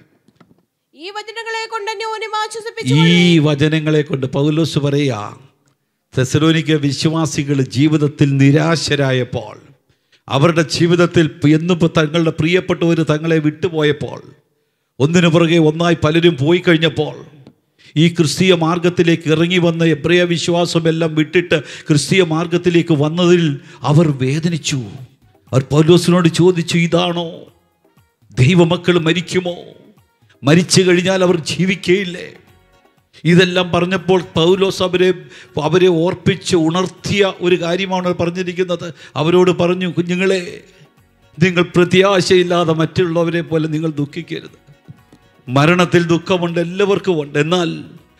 ഈ വചനങ്ങളെ കൊണ്ട് അന്യോന്യം ആശ്വസിപ്പിച്ചു ഈ വചനങ്ങളെ കൊണ്ട് പൗലോസ് പറയാ തെസലോനിക്ക വിശ്വാസികൾ ജീവിതത്തിൽ നിരാശരായപ്പോൾ അവരുടെ ജീവിതത്തിൽ എന്നിപ്പോൾ തങ്ങളുടെ പ്രിയപ്പെട്ടവർ തങ്ങളെ വിട്ടുപോയപ്പോൾ ഒന്നിനു പുറകെ ഒന്നായി പലരും പോയി കഴിഞ്ഞപ്പോൾ ഈ ക്രിസ്തീയ മാർഗത്തിലേക്ക് ഇറങ്ങി വന്ന എബ്രയ വിശ്വാസമെല്ലാം വിട്ടിട്ട് ക്രിസ്തീയ മാർഗത്തിലേക്ക് വന്നതിൽ അവർ വേദനിച്ചു അവർ പൗലോസിനോട് ചോദിച്ചു ഇതാണോ ദൈവമക്കൾ മരിക്കുമോ മരിച്ചു കഴിഞ്ഞാൽ അവർ ജീവിക്കയില്ലേ ഇതെല്ലാം പറഞ്ഞപ്പോൾ പൗലോസ് അവരെ അവരെ ഓർപ്പിച്ച് ഉണർത്തിയ ഒരു കാര്യമാണ് പറഞ്ഞിരിക്കുന്നത് അവരോട് പറഞ്ഞു കുഞ്ഞുങ്ങളെ നിങ്ങൾ പ്രത്യാശയില്ലാതെ മറ്റുള്ളവരെ പോലെ നിങ്ങൾ ദുഃഖിക്കരുത് മരണത്തിൽ ദുഃഖമുണ്ട് എല്ലാവർക്കും ഉണ്ട് എന്നാൽ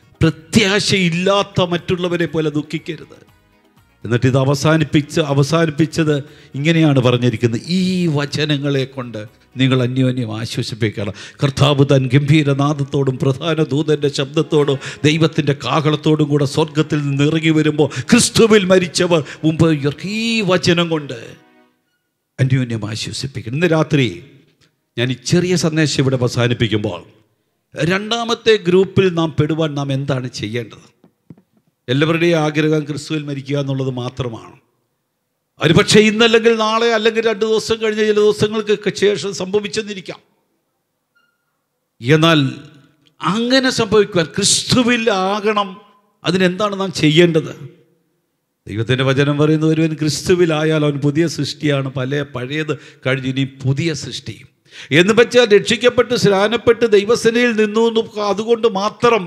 പ്രത്യാശയില്ലാത്ത മറ്റുള്ളവരെ പോലെ ദുഃഖിക്കരുത് എന്നിട്ട് ഇത് അവസാനിപ്പിച്ച് അവസാനിപ്പിച്ചത് ഇങ്ങനെയാണ് പറഞ്ഞിരിക്കുന്നത് ഈ വചനങ്ങളെ കൊണ്ട് നിങ്ങൾ അന്യോന്യം ആശ്വസിപ്പിക്കണം കർത്താവ് തൻ ഗംഭീരനാദത്തോടും പ്രധാന ദൂതൻ്റെ ശബ്ദത്തോടും ദൈവത്തിൻ്റെ കാഹളത്തോടും കൂടെ സ്വർഗത്തിൽ നിന്ന് ഇറങ്ങി വരുമ്പോൾ ക്രിസ്തുവിൽ മരിച്ചവർ മുമ്പ് ഉയർക്കും ഈ വചനം കൊണ്ട് അന്യോന്യം ആശ്വസിപ്പിക്കണം ഇന്ന് രാത്രി ഞാൻ ഈ ചെറിയ സന്ദേശം ഇവിടെ അവസാനിപ്പിക്കുമ്പോൾ രണ്ടാമത്തെ ഗ്രൂപ്പിൽ നാം പെടുവാൻ നാം എന്താണ് ചെയ്യേണ്ടത് എല്ലാവരുടെയും ആഗ്രഹം ക്രിസ്തുവിൽ മരിക്കുക എന്നുള്ളത് മാത്രമാണ് ഒരു പക്ഷേ ഇന്നല്ലെങ്കിൽ നാളെ അല്ലെങ്കിൽ രണ്ട് ദിവസം കഴിഞ്ഞ് ചില ദിവസങ്ങൾക്ക് ശേഷം സംഭവിച്ചെന്നിരിക്കാം എന്നാൽ അങ്ങനെ സംഭവിക്കുവാൻ ക്രിസ്തുവിൽ ആകണം അതിനെന്താണ് നാം ചെയ്യേണ്ടത് ദൈവത്തിൻ്റെ വചനം പറയുന്ന ഒരുവൻ ക്രിസ്തുവിലായാൽ അവൻ പുതിയ സൃഷ്ടിയാണ് പല പഴയത് കഴിഞ്ഞ് ഇനി പുതിയ സൃഷ്ടി എന്ന് വെച്ചാൽ രക്ഷിക്കപ്പെട്ട് സ്നാനപ്പെട്ട് ദൈവസേനയിൽ നിന്നു എന്ന് അതുകൊണ്ട് മാത്രം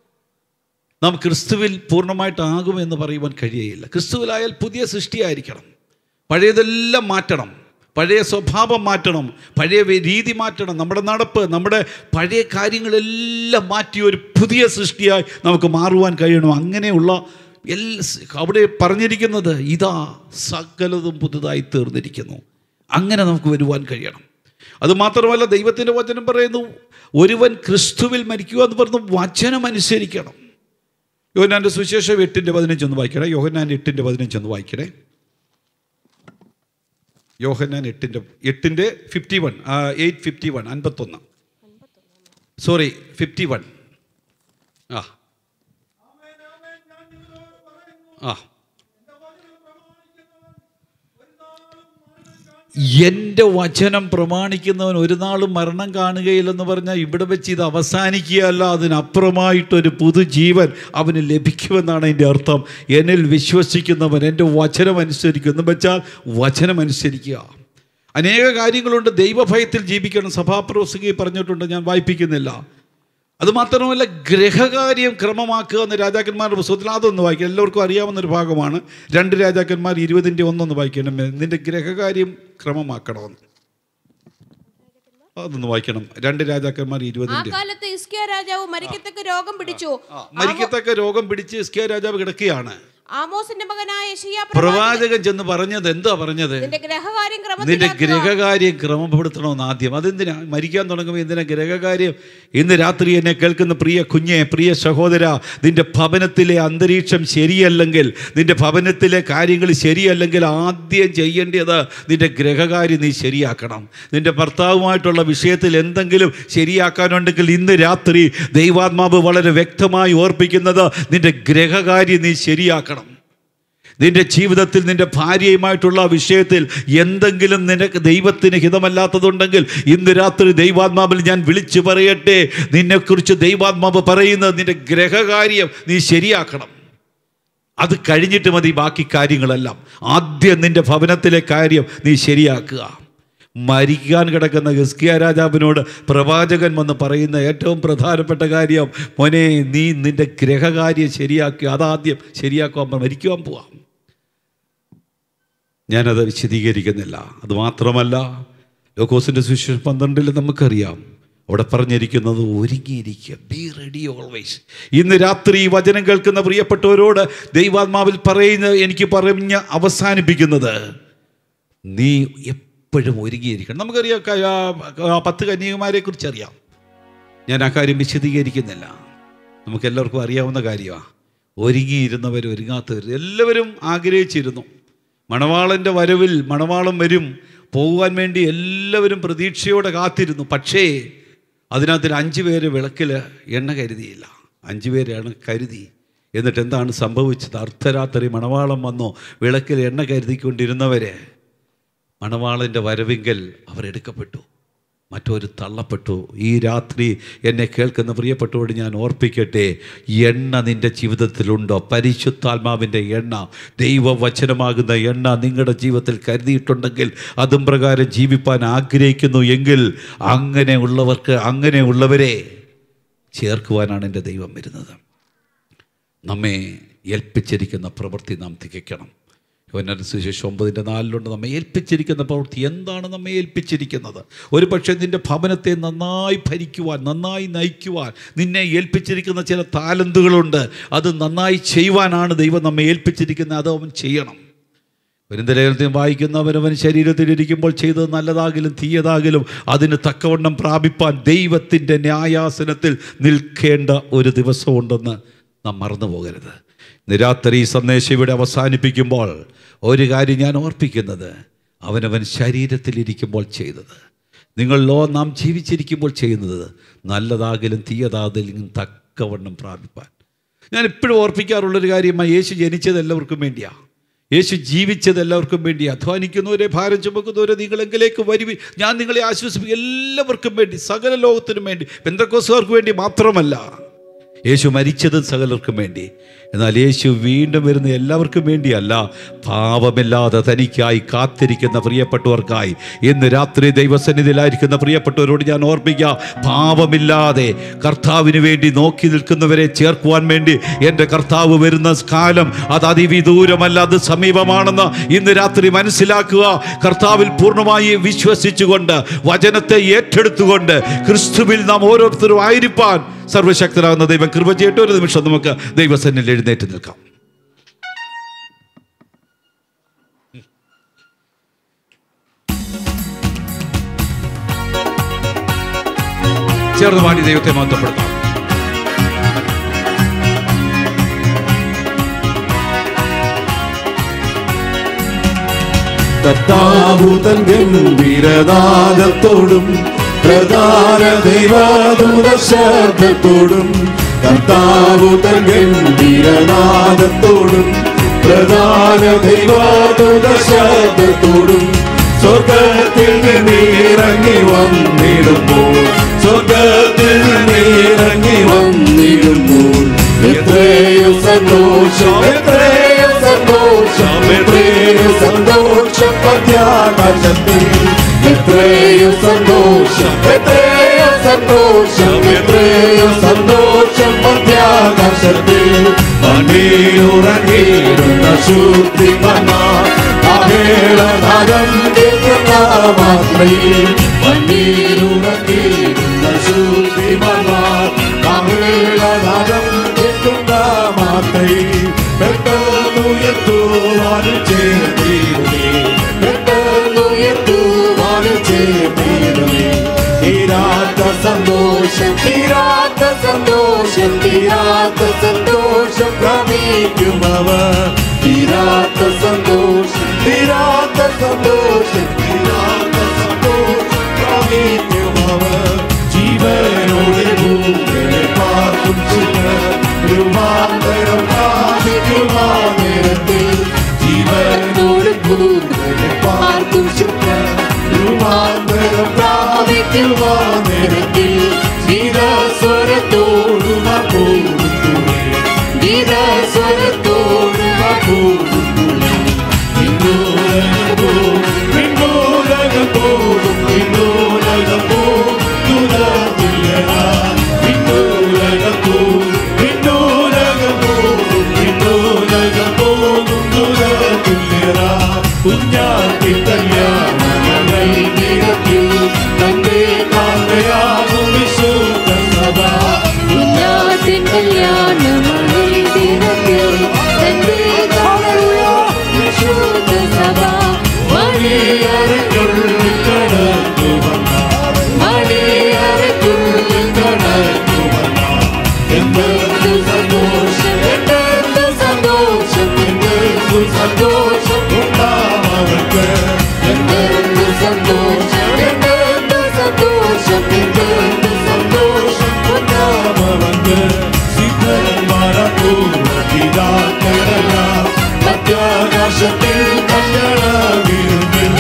നാം ക്രിസ്തുവിൽ പൂർണ്ണമായിട്ടാകുമെന്ന് പറയുവാൻ കഴിയുകയില്ല ക്രിസ്തുവിലായാൽ പുതിയ സൃഷ്ടിയായിരിക്കണം പഴയതെല്ലാം മാറ്റണം പഴയ സ്വഭാവം മാറ്റണം പഴയ വേ- രീതി മാറ്റണം നമ്മുടെ നടപ്പ് നമ്മുടെ പഴയ കാര്യങ്ങളെല്ലാം മാറ്റി ഒരു പുതിയ സൃഷ്ടിയായി നമുക്ക് മാറുവാൻ കഴിയണം അങ്ങനെയുള്ള എല്ലാ അവിടെ പറഞ്ഞിരിക്കുന്നത് ഇതാ സകലതും പുതുതായി തീർന്നിരിക്കുന്നു അങ്ങനെ നമുക്ക് വരുവാൻ കഴിയണം അതുമാത്രമല്ല ദൈവത്തിൻ്റെ വചനം പറയുന്നു ഒരുവൻ ക്രിസ്തുവിൽ മരിക്കുക എന്ന് പറയുന്നു വചനം അനുസരിക്കണം യോഹന്നാൻ്റെ സുവിശേഷം എട്ടിൻ്റെ പതിനഞ്ചൊന്ന് വായിക്കണേ യോഹന്നാൻ എട്ടിൻ്റെ പതിനഞ്ചൊന്ന് വായിക്കണേ യോഹന്നാൻ എട്ടിൻ്റെ എട്ടിൻ്റെ fifty one eight fifty one അൻപത്തൊന്ന് സോറി ഫിഫ്റ്റി വൺ ആ ആ എൻ്റെ വചനം പ്രമാണിക്കുന്നവൻ ഒരു നാളും മരണം കാണുകയില്ലെന്ന് പറഞ്ഞാൽ ഇവിടെ വെച്ച് ഇത് അവസാനിക്കുകയല്ല അതിനപ്പുറമായിട്ടൊരു പുതുജീവൻ അവന് ലഭിക്കുമെന്നാണ് എൻ്റെ അർത്ഥം എന്നിൽ വിശ്വസിക്കുന്നവൻ എൻ്റെ വചനം അനുസരിക്കും എന്ന് വെച്ചാൽ വചനം അനുസരിക്കുക അനേക കാര്യങ്ങളുണ്ട് ദൈവഭയത്തിൽ ജീവിക്കണം സഭാപ്രവസംഗി പറഞ്ഞിട്ടുണ്ട് ഞാൻ വായിപ്പിക്കുന്നില്ല അതുമാത്രമല്ല ഗ്രഹകാര്യം ക്രമമാക്കുക എന്ന് രാജാക്കന്മാരുടെ പുസ്തകത്തിൽ അതൊന്ന് വായിക്കുക എല്ലാവർക്കും അറിയാവുന്ന ഒരു ഭാഗമാണ് രണ്ട് രാജാക്കന്മാർ ഇരുപതിൻ്റെ ഒന്നൊന്ന് വായിക്കണം നിന്റെ ഗ്രഹകാര്യം ക്രമമാക്കണമെന്ന് അതൊന്ന് വായിക്കണം രണ്ട് രാജാക്കന്മാർ ആ ഇരുപതിൻ്റെ കാലത്ത് ഇസ്കിയ രാജാവ് മരിക്കത്തക്ക രോഗം പിടിച്ചു മരിക്കത്തക്ക രോഗം പിടിച്ച് ഇസ്കിയ രാജാവ് കിടക്കുകയാണ് ആമോസിന്റെ മകനായ യശയ്യാ പ്രവാചകൻ ചെന്ന് പറഞ്ഞത് എന്താ പറഞ്ഞത് നിന്റെ ഗ്രഹകാര്യം നിന്റെ ക്രമത്തിലാക്കുക ഗ്രഹകാര്യം ക്രമപ്പെടുത്തണമെന്ന് ആദ്യം അതെന്തിനാ മരിക്കാൻ തുടങ്ങുമ്പോൾ എന്തിനാ ഗ്രഹകാര്യം ഇന്ന് രാത്രി എന്നെ കേൾക്കുന്ന പ്രിയ കുഞ്ഞെ പ്രിയ സഹോദര നിന്റെ ഭവനത്തിലെ അന്തരീക്ഷം ശരിയല്ലെങ്കിൽ നിന്റെ ഭവനത്തിലെ കാര്യങ്ങൾ ശരിയല്ലെങ്കിൽ ആദ്യം ചെയ്യേണ്ടത് നിന്റെ ഗ്രഹകാര്യം നീ ശരിയാക്കണം നിന്റെ ഭർത്താവുമായിട്ടുള്ള വിഷയത്തിൽ എന്തെങ്കിലും ശരിയാക്കാനുണ്ടെങ്കിൽ ഇന്ന് രാത്രി ദൈവാത്മാവ് വളരെ വ്യക്തമായി ഓർപ്പിക്കുന്നത് നിന്റെ ഗ്രഹകാര്യം നീ ശരിയാക്കണം നിന്റെ ജീവിതത്തിൽ നിന്റെ ഭാര്യയുമായിട്ടുള്ള വിഷയത്തിൽ എന്തെങ്കിലും നിനക്ക് ദൈവത്തിന് ഹിതമല്ലാത്തതുണ്ടെങ്കിൽ ഇന്ന് രാത്രി ദൈവാത്മാവിൽ ഞാൻ വിളിച്ചു പറയട്ടെ നിന്നെക്കുറിച്ച് ദൈവാത്മാവ് പറയുന്നത് നിന്റെ ഗ്രഹകാര്യം നീ ശരിയാക്കണം അത് കഴിഞ്ഞിട്ട് മതി ബാക്കി കാര്യങ്ങളെല്ലാം ആദ്യം നിന്റെ ഭവനത്തിലെ കാര്യം നീ ശരിയാക്കുക മരിക്കാൻ കിടക്കുന്ന ഗസ്കിയ രാജാവിനോട് പ്രവാചകൻ വന്ന് പറയുന്ന ഏറ്റവും പ്രധാനപ്പെട്ട കാര്യം മോനെ നീ നിന്റെ ഗ്രഹകാര്യം ശരിയാക്കുക അതാദ്യം ശരിയാക്കുവാൻ മരിക്കുവാൻ പോവാം ഞാനത് വിശദീകരിക്കുന്നില്ല അത് മാത്രമല്ല ലോക്കോസിൻ്റെ സുവിശേഷം പന്ത്രണ്ടിൽ നമുക്കറിയാം അവിടെ പറഞ്ഞിരിക്കുന്നത് ഒരുങ്ങിയിരിക്കുക ബി റെഡി ഓൾവേസ് ഇന്ന് രാത്രി ഈ വചനം കേൾക്കുന്ന പ്രിയപ്പെട്ടവരോട് ദൈവാത്മാവിൽ പറയുന്ന എനിക്ക് പറഞ്ഞ് അവസാനിപ്പിക്കുന്നത് നീ എപ്പോഴും ഒരുങ്ങിയിരിക്കണം നമുക്കറിയാം ക- ആ, ആ പത്ത് കന്യകുമാരെ കുറിച്ച് അറിയാം ഞാൻ ആ കാര്യം വിശദീകരിക്കുന്നില്ല നമുക്ക് എല്ലാവർക്കും അറിയാവുന്ന കാര്യമാണ് ഒരുങ്ങിയിരുന്നവർ ഒരുങ്ങാത്തവർ എല്ലാവരും ആഗ്രഹിച്ചിരുന്നു മണവാളൻ്റെ വരവിൽ മണവാളം വരും പോകുവാൻ വേണ്ടി എല്ലാവരും പ്രതീക്ഷയോടെ കാത്തിരുന്നു പക്ഷേ അതിനകത്തിൽ അഞ്ച് പേര് വിളക്കിൽ എണ്ണ കരുതിയില്ല അഞ്ച് പേരാണ് കരുതി എന്നിട്ട് എന്താണ് സംഭവിച്ചത് അർദ്ധരാത്രി മണവാളം വന്നോ വിളക്കിൽ എണ്ണ കരുതിക്കൊണ്ടിരുന്നവരെ മണവാളൻ്റെ വരവിങ്കൽ അവർ എടുക്കപ്പെട്ടു മറ്റൊരു തള്ളപ്പെട്ടു ഈ രാത്രി എന്നെ കേൾക്കുന്ന പ്രിയപ്പെട്ടവരോട് ഞാൻ ഓർപ്പിക്കട്ടെ എണ്ണ നിൻ്റെ ജീവിതത്തിലുണ്ടോ പരിശുദ്ധാത്മാവിൻ്റെ എണ്ണ ദൈവവചനമാകുന്ന എണ്ണ നിങ്ങളുടെ ജീവിതത്തിൽ കരുതിയിട്ടുണ്ടെങ്കിൽ അതും പ്രകാരം ജീവിപ്പാൻ ആഗ്രഹിക്കുന്നു എങ്കിൽ അങ്ങനെയുള്ളവർക്ക് അങ്ങനെയുള്ളവരെ ചേർക്കുവാനാണ് എൻ്റെ ദൈവം വരുന്നത് നമ്മെ ഏൽപ്പിച്ചിരിക്കുന്ന പ്രവൃത്തി നാം തികയ്ക്കണം യോഹന്നാന്റെ സുവിശേഷം ഒമ്പതിൻ്റെ നാലിലുണ്ട് നമ്മെ ഏൽപ്പിച്ചിരിക്കുന്ന പ്രവൃത്തി എന്താണ് നമ്മെ ഏൽപ്പിച്ചിരിക്കുന്നത് ഒരു പക്ഷേ നിൻ്റെ ഭവനത്തെ നന്നായി ഭരിക്കുവാൻ നന്നായി നയിക്കുവാൻ നിന്നെ ഏൽപ്പിച്ചിരിക്കുന്ന ചില താലന്തുകളുണ്ട് അത് നന്നായി ചെയ്യുവാനാണ് ദൈവം നമ്മെ ഏൽപ്പിച്ചിരിക്കുന്നത് അത് അവൻ ചെയ്യണം പെരുന്തലേഖനത്തിൽ വായിക്കുന്നവനവൻ ശരീരത്തിലിരിക്കുമ്പോൾ ചെയ്തത് നല്ലതാകിലും തീയതാകിലും അതിന് തക്കവണ്ണം പ്രാപിപ്പാൻ ദൈവത്തിൻ്റെ ന്യായാസനത്തിൽ നിൽക്കേണ്ട ഒരു ദിവസമുണ്ടെന്ന് നാം മറന്നു പോകരുത് ഇന്ന് രാത്രി ഈ സന്ദേശം ഇവിടെ അവസാനിപ്പിക്കുമ്പോൾ ഒരു കാര്യം ഞാൻ ഓർപ്പിക്കുന്നത് അവനവൻ ശരീരത്തിലിരിക്കുമ്പോൾ ചെയ്തത് നിങ്ങളിലോ നാം ജീവിച്ചിരിക്കുമ്പോൾ ചെയ്യുന്നത് നല്ലതാകിലും തീയതാകിലും തക്കവണ്ണം പ്രാപിപ്പാൻ ഞാൻ ഇപ്പോഴും ഓർപ്പിക്കാറുള്ളൊരു കാര്യമാണ് യേശു ജനിച്ചത് എല്ലാവർക്കും വേണ്ടിയാണ് യേശു ജീവിച്ചത് എല്ലാവർക്കും വേണ്ടി അധ്വാനിക്കുന്നവരെ ഭാരം ചുമക്കുന്നവരെ നിങ്ങളെങ്കിലേക്ക് വരുവി ഞാൻ നിങ്ങളെ ആശ്വസിപ്പിക്കും എല്ലാവർക്കും വേണ്ടി സകല ലോകത്തിനും വേണ്ടി പെന്തക്കോസുകാർക്ക് വേണ്ടി മാത്രമല്ല യേശു മരിച്ചതും സകലർക്കും വേണ്ടി എന്നാൽ യേശു വീണ്ടും വരുന്ന എല്ലാവർക്കും വേണ്ടിയല്ല പാപമില്ലാതെ തനിക്കായി കാത്തിരിക്കുന്ന പ്രിയപ്പെട്ടവർക്കായി ഇന്ന് രാത്രി ദൈവസന്നിധിയിലായിരിക്കുന്ന പ്രിയപ്പെട്ടവരോട് ഞാൻ ഓർപ്പിക്കുക പാപമില്ലാതെ കർത്താവിന് വേണ്ടി നോക്കി നിൽക്കുന്നവരെ ചേർക്കുവാൻ വേണ്ടി എൻ്റെ കർത്താവ് വരുന്ന കാലം അത് അതിവിദൂരമല്ല അത് സമീപമാണെന്ന് ഇന്ന് രാത്രി മനസ്സിലാക്കുക കർത്താവിൽ പൂർണ്ണമായി വിശ്വസിച്ചുകൊണ്ട് വചനത്തെ ഏറ്റെടുത്തുകൊണ്ട് ക്രിസ്തുവിൽ നാം ഓരോരുത്തരും ആയിരിക്കാൻ സർവശക്തരാകുന്ന ദൈവം കൃപ ചെയ്യട്ടെ ഒരു നിമിഷം നമുക്ക് ദൈവസന്നിൽ എഴുന്നേറ്റ് നിൽക്കാം ചേർന്ന് പാടി ദൈവത്തെ മഹത്വപ്പെടുത്താം കർത്താവുതൻ ഗംഭീരനാദത്തോടും പ്രധാന ദൈവാദൂത ശബ്ദത്തോടും കർത്താവുതൻ ഗംഭീരനാദത്തോടും പ്രധാന ദൈവാദൂത ശബ്ദത്തോടും സ്വർഗ സ്വർഗത്തിൽ നിന്നിറങ്ങി വന്നിടുമ്പോൾ സ്വർഗത്തിൽ നിന്നിറങ്ങി വന്നിടുമ്പോൾ എത്രയോ സന്തോഷം എത്രയോ സന്തോഷം എത്രയോ സന്തോഷം പത്യാകാശത്തിൽ എത്രയോ സന്തോഷം എത്രയോ സന്തോഷം എത്രയോ സന്തോഷം പത്യാകാശത്തിൽ മണിയുറങ്ങിയിരുന്ന ശുദ്ധിമന്മാർ അഹേളനാദം കേൾക്കുന്ന മാത്രയിൽ മണിയുറങ്ങിയിരുന്ന ശുദ്ധിമന്മാർ അഹേളനാദം കേൾക്കുന്ന മാത്രയിൽ പെട്ടെന്നുയർത്തുവാനും ചേർന്നിരുന്നേ പെട്ടെന്നുയർത്തുവാനും ചേർന്നിരുന്നേ തീരാത്ത സന്തോഷം തീരാത്ത സന്തോഷം തീരാത്ത സന്തോഷം ഭ്രമിക്കുമവർ തീരാത്ത സന്തോഷം തീരാത്ത സന്തോഷം തീരാത്ത സന്തോഷം ഭ്രമിക്കുമവർ ജീവനോടെ ഭൂമിയെ പാർക്കും ചിലർ രൂപാന്തരം പ്രാപിക്കുമാ നേരത്തിൽ ജീവനോട് ഭൂമിയെ പാർക്കും ചിലർ രൂപാന്തരം പ്രാപിക്കുമാ നേരത്തിൽ ഗീതസ്വരത്തോടും അപ്പോഴും ഗീതസ്വരത്തോടും അപ്പോഴും കുഞ്ഞാത്തി കല്യാണങ്ങൾ നിരത്തിൽ തന്റെ കാന്തയാകും വിശുദ്ധ സഭ കുഞ്ഞാത്തിൻ കല്യാണമണി ദിനത്തിൽ തന്റെ വിശുദ്ധ സഭ മണിയറയ്ക്കുള്ളിൽ കടന്നു വന്ന മണിയറയ്ക്കുള്ളിൽ കടന്നു വന്ന എന്തൊരു സന്തോഷം എന്തൊരു സന്തോഷം എന്തൊരു സന്തോഷം ഉണ്ടാവർക്ക് എന്തൊരു സന്തോഷം എന്തൊരു സന്തോഷം എന്തൊരു സന്തോഷം ഉണ്ടാവർക്ക് സിദ്ധന്മാരൂപിതാക്കളെല്ലാം മധ്യാകാശത്തിൽ കല്യാണവിരുന്നിൽ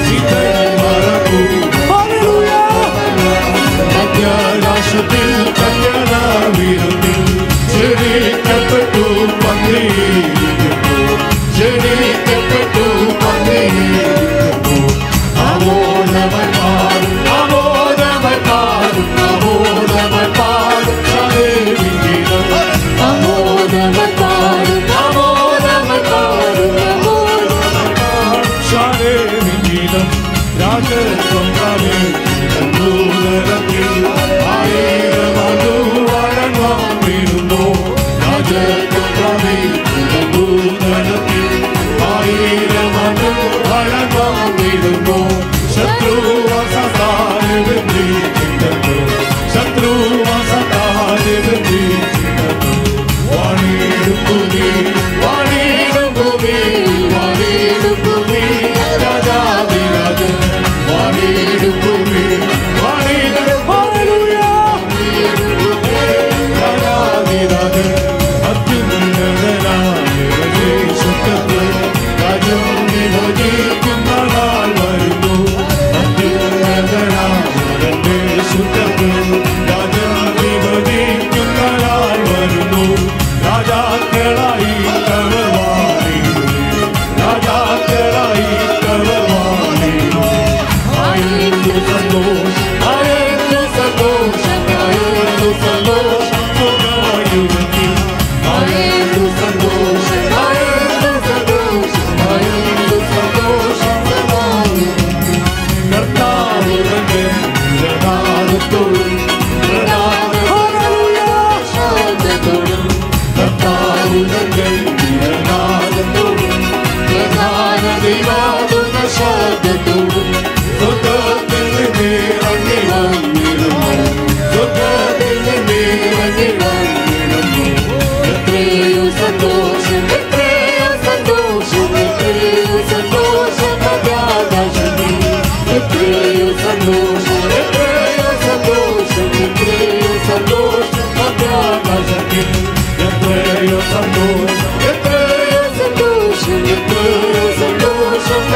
മധ്യാകാശത്തിൽ കല്യാണവിരുന്നിൽ ക്ഷണിക്കപ്പെട്ടു പങ്കുന്നു ക്ഷണിക്കപ്പെട്ടു പങ്കുന്നു ആമോദമായി പാടും ആമോദമായി പാടും ആമോദമായി പാടും ഹല്ലേലൂയ. അമോദമായി പാടും ആമോദമായി പാടും അമോദമായി പാടും ശാലേമിതം രാജത്വം പ്രാപിക്കുന്നൂതരത്തിൽ ആയിരമാണ്ടു വഴങ്ങാമിരുന്നു രാജത്വം പ്രാപിക്കുന്നൂതരത്തിൽ ആയിരമാണ്ടു വഴങ്ങാമിരുന്നു ശത്രുവസാരിവൃത്തിക്കുന്നു ശത്രുവസാരിവൃത്തിക്കുന്നു വാണിടും ഭൂമി വാണിടും ഭൂമി വാണിടും ഭൂമി രാജാതിരാജൻ വാണിടും ഭൂമി വാണിടും ഹല്ലേലൂയ രാജാതിരാജൻ അത്യുന്നതനായ യേശുക്രിസ്തു രാജ്യം വിഭജിക്കുന്ന നാൾ വരുന്നു അത്യുന്നതനായ യേശുക്രിസ്തു രാജ്യം വിഭജിക്കുന്ന നാൾ വരുന്നു രാജാക്കളായി കവർവാണി രാജാക്കളായി കവർവാണി ആയിരുന്നു സന്തോഷം ആയിരുന്നു സന്തോഷം ആയിരുന്നു സന്തോഷം സ്വർഗ്ഗവായുവിൽ. ആയിരുന്നു സന്തോഷം ആയിരുന്നു സന്തോഷം ആയിരുന്നു സന്തോഷം സ്വർഗ്ഗവായുവിൽ. കർത്താവ് തന്റെ പ്രധാനത്തോടും പ്രധാനത്തോടും കർത്താവ് തന്റെ പ്രധാനത്തോടും പ്രധാന ദൈവാതുന്ന ശബ്ദത്തോടും സ്വർഗ്ഗത്തിൽ നിന്നിറങ്ങി വന്നിടുന്നു സ്വർഗ്ഗത്തിൽ നിന്നിറങ്ങി വന്നിടുന്നു എത്രയോ സന്തോഷം എത്രയോ സന്തോഷം എത്രയോ സന്തോഷം ആകാശത്തിൽ എത്രയോ സന്തോഷം എത്രയോ സന്തോഷം എത്രയോ സന്തോഷം ആകാശത്തിൽ എത്രയോ സന്തോഷം എത്രയോ സന്തോഷം എത്രയോ സന്തോഷം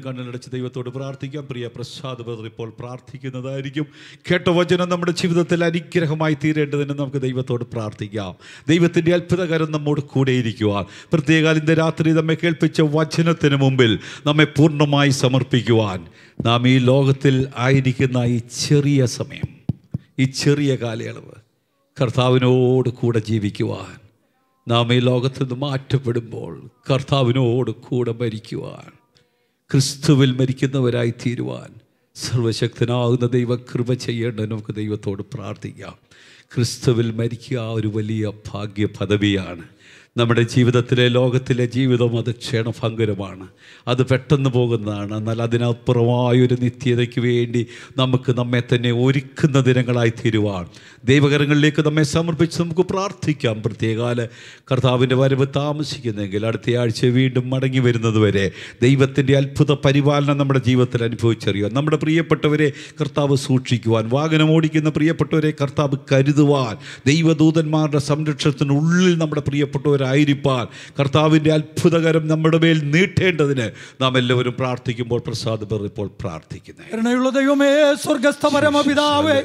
കണ്ണിലടച്ച് ദൈവത്തോട് പ്രാർത്ഥിക്കാം പ്രിയ പ്രസാദ് ബ്രദർ ഇപ്പോൾ പ്രാർത്ഥിക്കുന്നതായിരിക്കും കേട്ട വചനം നമ്മുടെ ജീവിതത്തിൽ അനുഗ്രഹമായി തീരേണ്ടതിന് നമുക്ക് ദൈവത്തോട് പ്രാർത്ഥിക്കാം ദൈവത്തിൻ്റെ അത്ഭുതകരം നമ്മോട് കൂടെയിരിക്കുവാൻ പ്രത്യേക ഇന്ന് രാത്രി നമ്മെ കേൾപ്പിച്ച വചനത്തിന് മുമ്പിൽ നമ്മെ പൂർണ്ണമായി സമർപ്പിക്കുവാൻ നാം ഈ ലോകത്തിൽ ആയിരിക്കുന്ന ഈ ചെറിയ സമയം ഈ ചെറിയ കാലയളവ് കർത്താവിനോട് കൂടെ ജീവിക്കുവാൻ നാം ഈ ലോകത്ത് നിന്ന് മാറ്റപ്പെടുമ്പോൾ കർത്താവിനോട് കൂടെ മരിക്കുവാൻ ക്രിസ്തുവിൽ മരിക്കുന്നവരായി തീരുവാൻ സർവശക്തനാകുന്ന ദൈവ കൃപ ചെയ്യേണ്ടത് നമുക്ക് ദൈവത്തോട് പ്രാർത്ഥിക്കാം ക്രിസ്തുവിൽ മരിക്കുക ഒരു വലിയ ഭാഗ്യ പദവിയാണ് നമ്മുടെ ജീവിതത്തിലെ ലോകത്തിലെ ജീവിതം അത് ക്ഷണഭംഗരമാണ് അത് പെട്ടെന്ന് പോകുന്നതാണ് എന്നാൽ അതിനപ്പുറമായൊരു നിത്യതയ്ക്ക് വേണ്ടി നമുക്ക് നമ്മെ തന്നെ ഒരുക്കുന്ന ദിനങ്ങളായി തീരുവാൻ ദൈവകരങ്ങളിലേക്ക് നമ്മെ സമർപ്പിച്ച് നമുക്ക് പ്രാർത്ഥിക്കാം പ്രത്യേകാല കർത്താവിൻ്റെ വരവ് താമസിക്കുന്നെങ്കിൽ അടുത്ത ആഴ്ച വീണ്ടും മടങ്ങി വരുന്നത് വരെ ദൈവത്തിൻ്റെ അത്ഭുത പരിപാലനം നമ്മുടെ ജീവിതത്തിൽ അനുഭവിച്ചറിയുവാൻ നമ്മുടെ പ്രിയപ്പെട്ടവരെ കർത്താവ് സൂക്ഷിക്കുവാൻ വാഹനം ഓടിക്കുന്ന പ്രിയപ്പെട്ടവരെ കർത്താവ് കരുതുവാൻ ദൈവദൂതന്മാരുടെ സംരക്ഷണത്തിനുള്ളിൽ നമ്മുടെ പ്രിയപ്പെട്ടവരായിരിക്കാൻ കർത്താവിൻ്റെ അത്ഭുതകരം നമ്മുടെ മേൽ നീട്ടേണ്ടതിന് നാം എല്ലാവരും പ്രാർത്ഥിക്കുമ്പോൾ പ്രസാദ് ബർ ഇപ്പോൾ പ്രാർത്ഥിക്കുന്നത് കരുണയുള്ള ദൈവമേ സ്വർഗസ്ഥ പരമപിതാവേ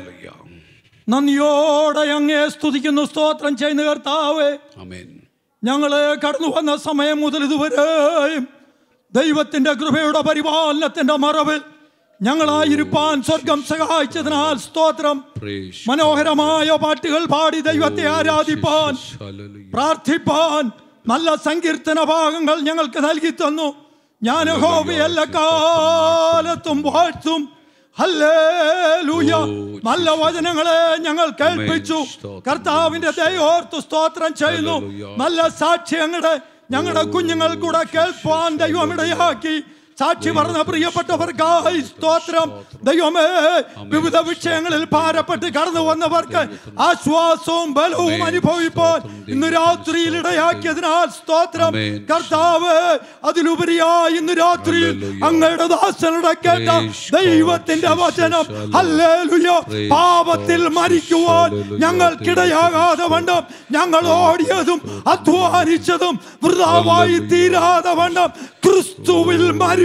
നന്ദിയോടെ അങ്ങേ സ്തുതിക്കുന്നു സ്തോത്രം ചെയ്യുന്ന കർത്താവേ ആമേൻ ഞങ്ങളെ കടന്നു വന്ന സമയം മുതൽ ഇതുവരെയും ദൈവത്തിന്റെ കൃപയുടെ പരിപാലനത്തിന്റെ മറവിൽ ഞങ്ങളായിരിക്കാൻ സ്വർഗം സഹായിച്ചതിനാൽ സ്തോത്രം Praise മനോഹരമായ പാട്ടുകൾ പാടി ദൈവത്തെ ആരാധിപ്പാൻ Hallelujah. പ്രാർത്ഥിപ്പാൻ നല്ല സങ്കീർത്തന ഭാഗങ്ങൾ ഞങ്ങൾക്ക് നൽകി തന്നു ഞാൻ യഹോവയെ എല്ലാ കാലത്തും വാഴ്ത്തും ഹല്ലേലൂയ നല്ല വചനങ്ങളെ ഞങ്ങൾ കേൾപ്പിച്ചു സ്തോത്രം. കർത്താവിന്റെ ദയോർത്ത് സ്തോത്രം ചെയ്യുന്നു ഹല്ലേലൂയ. നല്ല സാക്ഷ്യങ്ങളുടെ ഞങ്ങളുടെ കുഞ്ഞുങ്ങൾ കൂടെ കേൾപ്പാൻ ദൈവം ഇടയാക്കി സാക്ഷി പറഞ്ഞ പ്രിയപ്പെട്ടവർക്കായി സ്തോത്രം ദൈവമേ വിവിധ വിഷയങ്ങളിൽ ഭാരപ്പെട്ട് കടന്നു വന്നവർക്ക് ആശ്വാസവും ബലവും അനുഭവിപ്പാൻ ഇന്ന് രാത്രിയിൽ ഇടയാക്കിയതിനാൽ സ്തോത്രം ആമേൻ. കർത്താവ് അതിലുപരിയായി ഇന്ന് രാത്രിയിൽ ഹല്ലേലൂയ. അങ്ങയുടെ ദാസനുടെ കേട്ട Praise God. ദൈവത്തിന്റെ വചനം Hallelujah. ഹല്ലേലൂയ Praise പാപത്തിൽ God. മരിക്കുവാൻ Hallelujah. ഞങ്ങൾക്കിടയാകാതെ വണ്ണം ഞങ്ങൾ ഓടിയതും അധ്വാനിച്ചതും വൃതാവായി Hallelujah. തീരാതെ വണ്ണം ക്രിസ്തുവിൽ മരിപ്പാൻ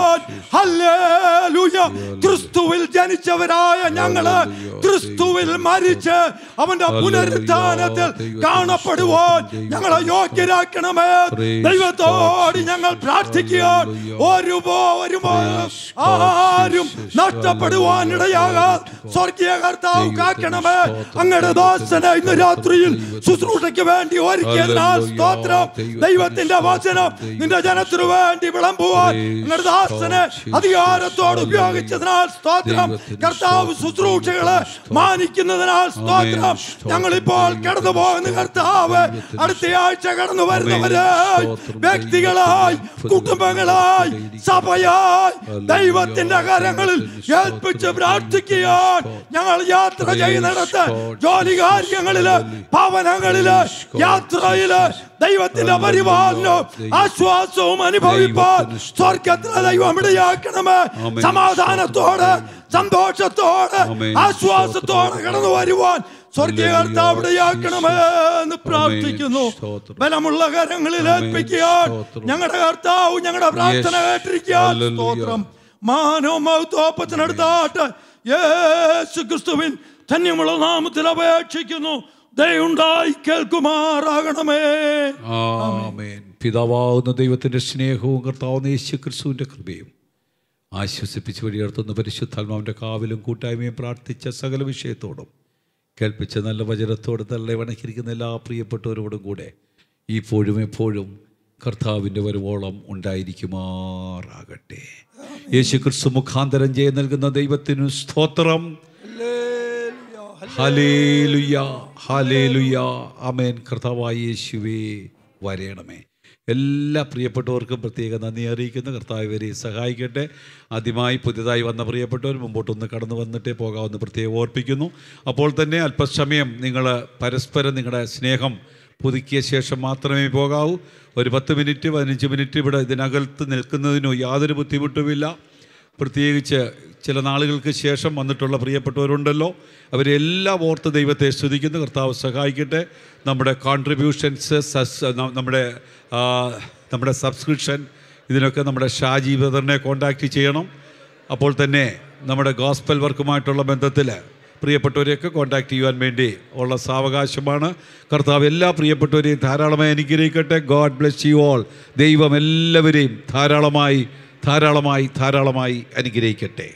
ഹല്ലേലൂയ ക്രിസ്തുവിൽ ജനിച്ചവരായ ഞങ്ങള് Hallelujah. ക്രിസ്തുവിൽ മരിച്ച് അവന്റെ Hallelujah. പുനരുത്ഥാനത്തിൽ ദൈവത്തിന്റെ കാണപ്പെടുവാൻ സ്തോത്രം, ഞങ്ങളെ യോഗ്യരാക്കണമേ Praise ദൈവത്തോട് God. ഞങ്ങൾ പ്രാർത്ഥിക്കുക Hallelujah. ഒരു ഒരു Praise God, ആരും Jesus. നഷ്ടപ്പെടുവാൻ ഇടയാകാതെ സ്വർഗീയ കർത്താവ് ദൈവത്തിന്റെ കാക്കണമേ സ്തോത്രം, അങ്ങയുടെ ദാസനെ ഇന്ന് രാത്രിയിൽ ദൈവത്തിന്റെ ശുശ്രൂഷയ്ക്ക് വേണ്ടി ഒരുക്കിയതിനാൽ Hallelujah. സ്തോത്രം ദൈവത്തിന്റെ ദൈവത്തിന്റെ വചനം സ്തോത്രം, നിന്റെ ജനത്തിനു വേണ്ടി വിളമ്പുവാൻ Praise നിങ്ങളുടെ ദാസനെ God, Jesus. അധികാരത്തോട് ഉപയോഗിച്ചതിനാൽ സ്തോത്രം ദൈവത്തിന്റെ കർത്താവ് സ്തോത്രം, ശുശ്രൂഷകളെ ദൈവത്തിന്റെ മാനിക്കുന്നതിനാൽ സ്തോത്രം Amen. സ്തോത്രം, ഞങ്ങളിപ്പോൾ ദൈവത്തിന്റെ കടന്നു പോകുന്ന കർത്താവ് ദൈവത്തിന്റെ അടുത്ത ആഴ്ച കടന്നു വരുന്നവരെ സ്തോത്രം, വ്യക്തികളായി ദൈവത്തിന്റെ കുടുംബങ്ങളായി ദൈവത്തിന്റെ സഭയായി ഹല്ലേലൂയ. ദൈവത്തിന്റെ കരങ്ങളിൽ ദൈവത്തിന്റെ ഏൽപ്പിച്ച് സ്തോത്രം, പ്രാർത്ഥിക്കാൻ ദൈവത്തിന്റെ ഞങ്ങൾ യാത്ര Praise ചെയ്യുന്നിടത്ത് God, ജോലി Jesus. കാര്യങ്ങളില് Hallelujah. ഭവനങ്ങളില് Praise God, യാത്രയില് Jesus. ദൈവത്തിന്റെ Hallelujah. പരിപാലനവും ദൈവത്തിന്റെ ആശ്വാസവും അനുഭവിപ്പാൻ ദൈവത്തിന്റെ സ്തോത്രം. സ്വർഗത്തിലെ ദൈവം ഇടയാക്കണമേ Amen. സമാധാനത്തോടെ സന്തോഷത്തോടെ Amen. ആശ്വാസത്തോടെ സ്തോത്രം. കടന്നു വരുവാൻ സ്വർഗീയ Hallelujah. കർത്താവ് ഇടയാക്കണമേ എന്ന് പ്രാർത്ഥിക്കുന്നു സ്തോത്രം. ബലമുള്ള കരങ്ങളിൽ Amen. ഏൽപ്പിക്കാൻ സ്തോത്രം. ഞങ്ങളുടെ കർത്താവ് ഞങ്ങളുടെ പ്രാർത്ഥന Yes. കേട്ടിരിക്കാൻ Hallelujah. സ്തോത്രം മാനവും മൗത്തോപ്പത്തിനടുത്താട്ട് യേശു ക്രിസ്തുവിൻ ധന്യമുള്ള നാമത്തിൽ അപേക്ഷിക്കുന്നു ദയുണ്ടായി കേൾക്കുമാറാകണമേ ആമേൻ പിതാവാകുന്ന ദൈവത്തിൻ്റെ സ്നേഹവും കർത്താവുന്ന യേശു ക്രിസ്തുവിൻ്റെ കൃപയും ആശ്വസിപ്പിച്ച് വഴിയർത്തുന്ന പരിശുദ്ധാത്മാവിൻ്റെ കാവലും കൂട്ടായ്മയും പ്രാർത്ഥിച്ച സകല വിഷയത്തോടും കേൾപ്പിച്ച നല്ല വചനത്തോട് നല്ല വണക്കിരിക്കുന്ന എല്ലാ പ്രിയപ്പെട്ടവരോടും കൂടെ ഇപ്പോഴും എപ്പോഴും കർത്താവിൻ്റെ വരുവോളം ഉണ്ടായിരിക്കുമാറാകട്ടെ യേശു ക്രിസ്തു മുഖാന്തരം ജയം നൽകുന്ന ദൈവത്തിനു സ്തോത്രം ഹലേലുയ ഹലേലുയ അമേൻ കർത്താവായ യേശുവേ വരയണമേ എല്ലാ പ്രിയപ്പെട്ടവർക്കും പ്രത്യേക നന്ദി അറിയിക്കുന്ന കർത്താവ് ഇവരെ സഹായിക്കട്ടെ ആദ്യമായി പുതിയതായി വന്ന പ്രിയപ്പെട്ടവർ മുമ്പോട്ടൊന്ന് കടന്നു വന്നിട്ടേ പോകാമെന്ന് പ്രത്യേകം ഓർപ്പിക്കുന്നു അപ്പോൾ തന്നെ അല്പസമയം നിങ്ങൾ പരസ്പരം നിങ്ങളുടെ സ്നേഹം പുതുക്കിയ ശേഷം മാത്രമേ പോകാവൂ ഒരു പത്ത് മിനിറ്റ് പതിനഞ്ച് മിനിറ്റ് ഇവിടെ ഇതിനകത്ത് നിൽക്കുന്നതിനോ യാതൊരു ബുദ്ധിമുട്ടുമില്ല പ്രത്യേകിച്ച് ചില നാളുകൾക്ക് ശേഷം വന്നിട്ടുള്ള പ്രിയപ്പെട്ടവരുണ്ടല്ലോ അവരെല്ലാം ഓർത്ത് ദൈവത്തെ സ്തുതിക്കുന്നു കർത്താവ് സഹായിക്കട്ടെ നമ്മുടെ കോൺട്രിബ്യൂഷൻസ് സസ് ന- നമ്മുടെ ആ, നമ്മുടെ സബ്സ്ക്രിപ്ഷൻ ഇതിനൊക്കെ നമ്മുടെ ഷാജി ബ്രദറിനെ കോണ്ടാക്ട് ചെയ്യണം അപ്പോൾ തന്നെ നമ്മുടെ ഗോസ്പൽ വർക്കുമായിട്ടുള്ള ബന്ധത്തിൽ പ്രിയപ്പെട്ടവരെയൊക്കെ കോണ്ടാക്ട് ചെയ്യുവാൻ വേണ്ടി ഉള്ള സാവകാശമാണ് കർത്താവ് എല്ലാ പ്രിയപ്പെട്ടവരെയും ധാരാളമായി അനുഗ്രഹിക്കട്ടെ ഗോഡ് ബ്ലെസ് യു ഓൾ ദൈവം എല്ലാവരെയും ധാരാളമായി ധാരാളമായി ധാരാളമായി അനുഗ്രഹിക്കട്ടെ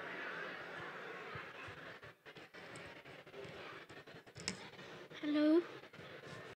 Hello.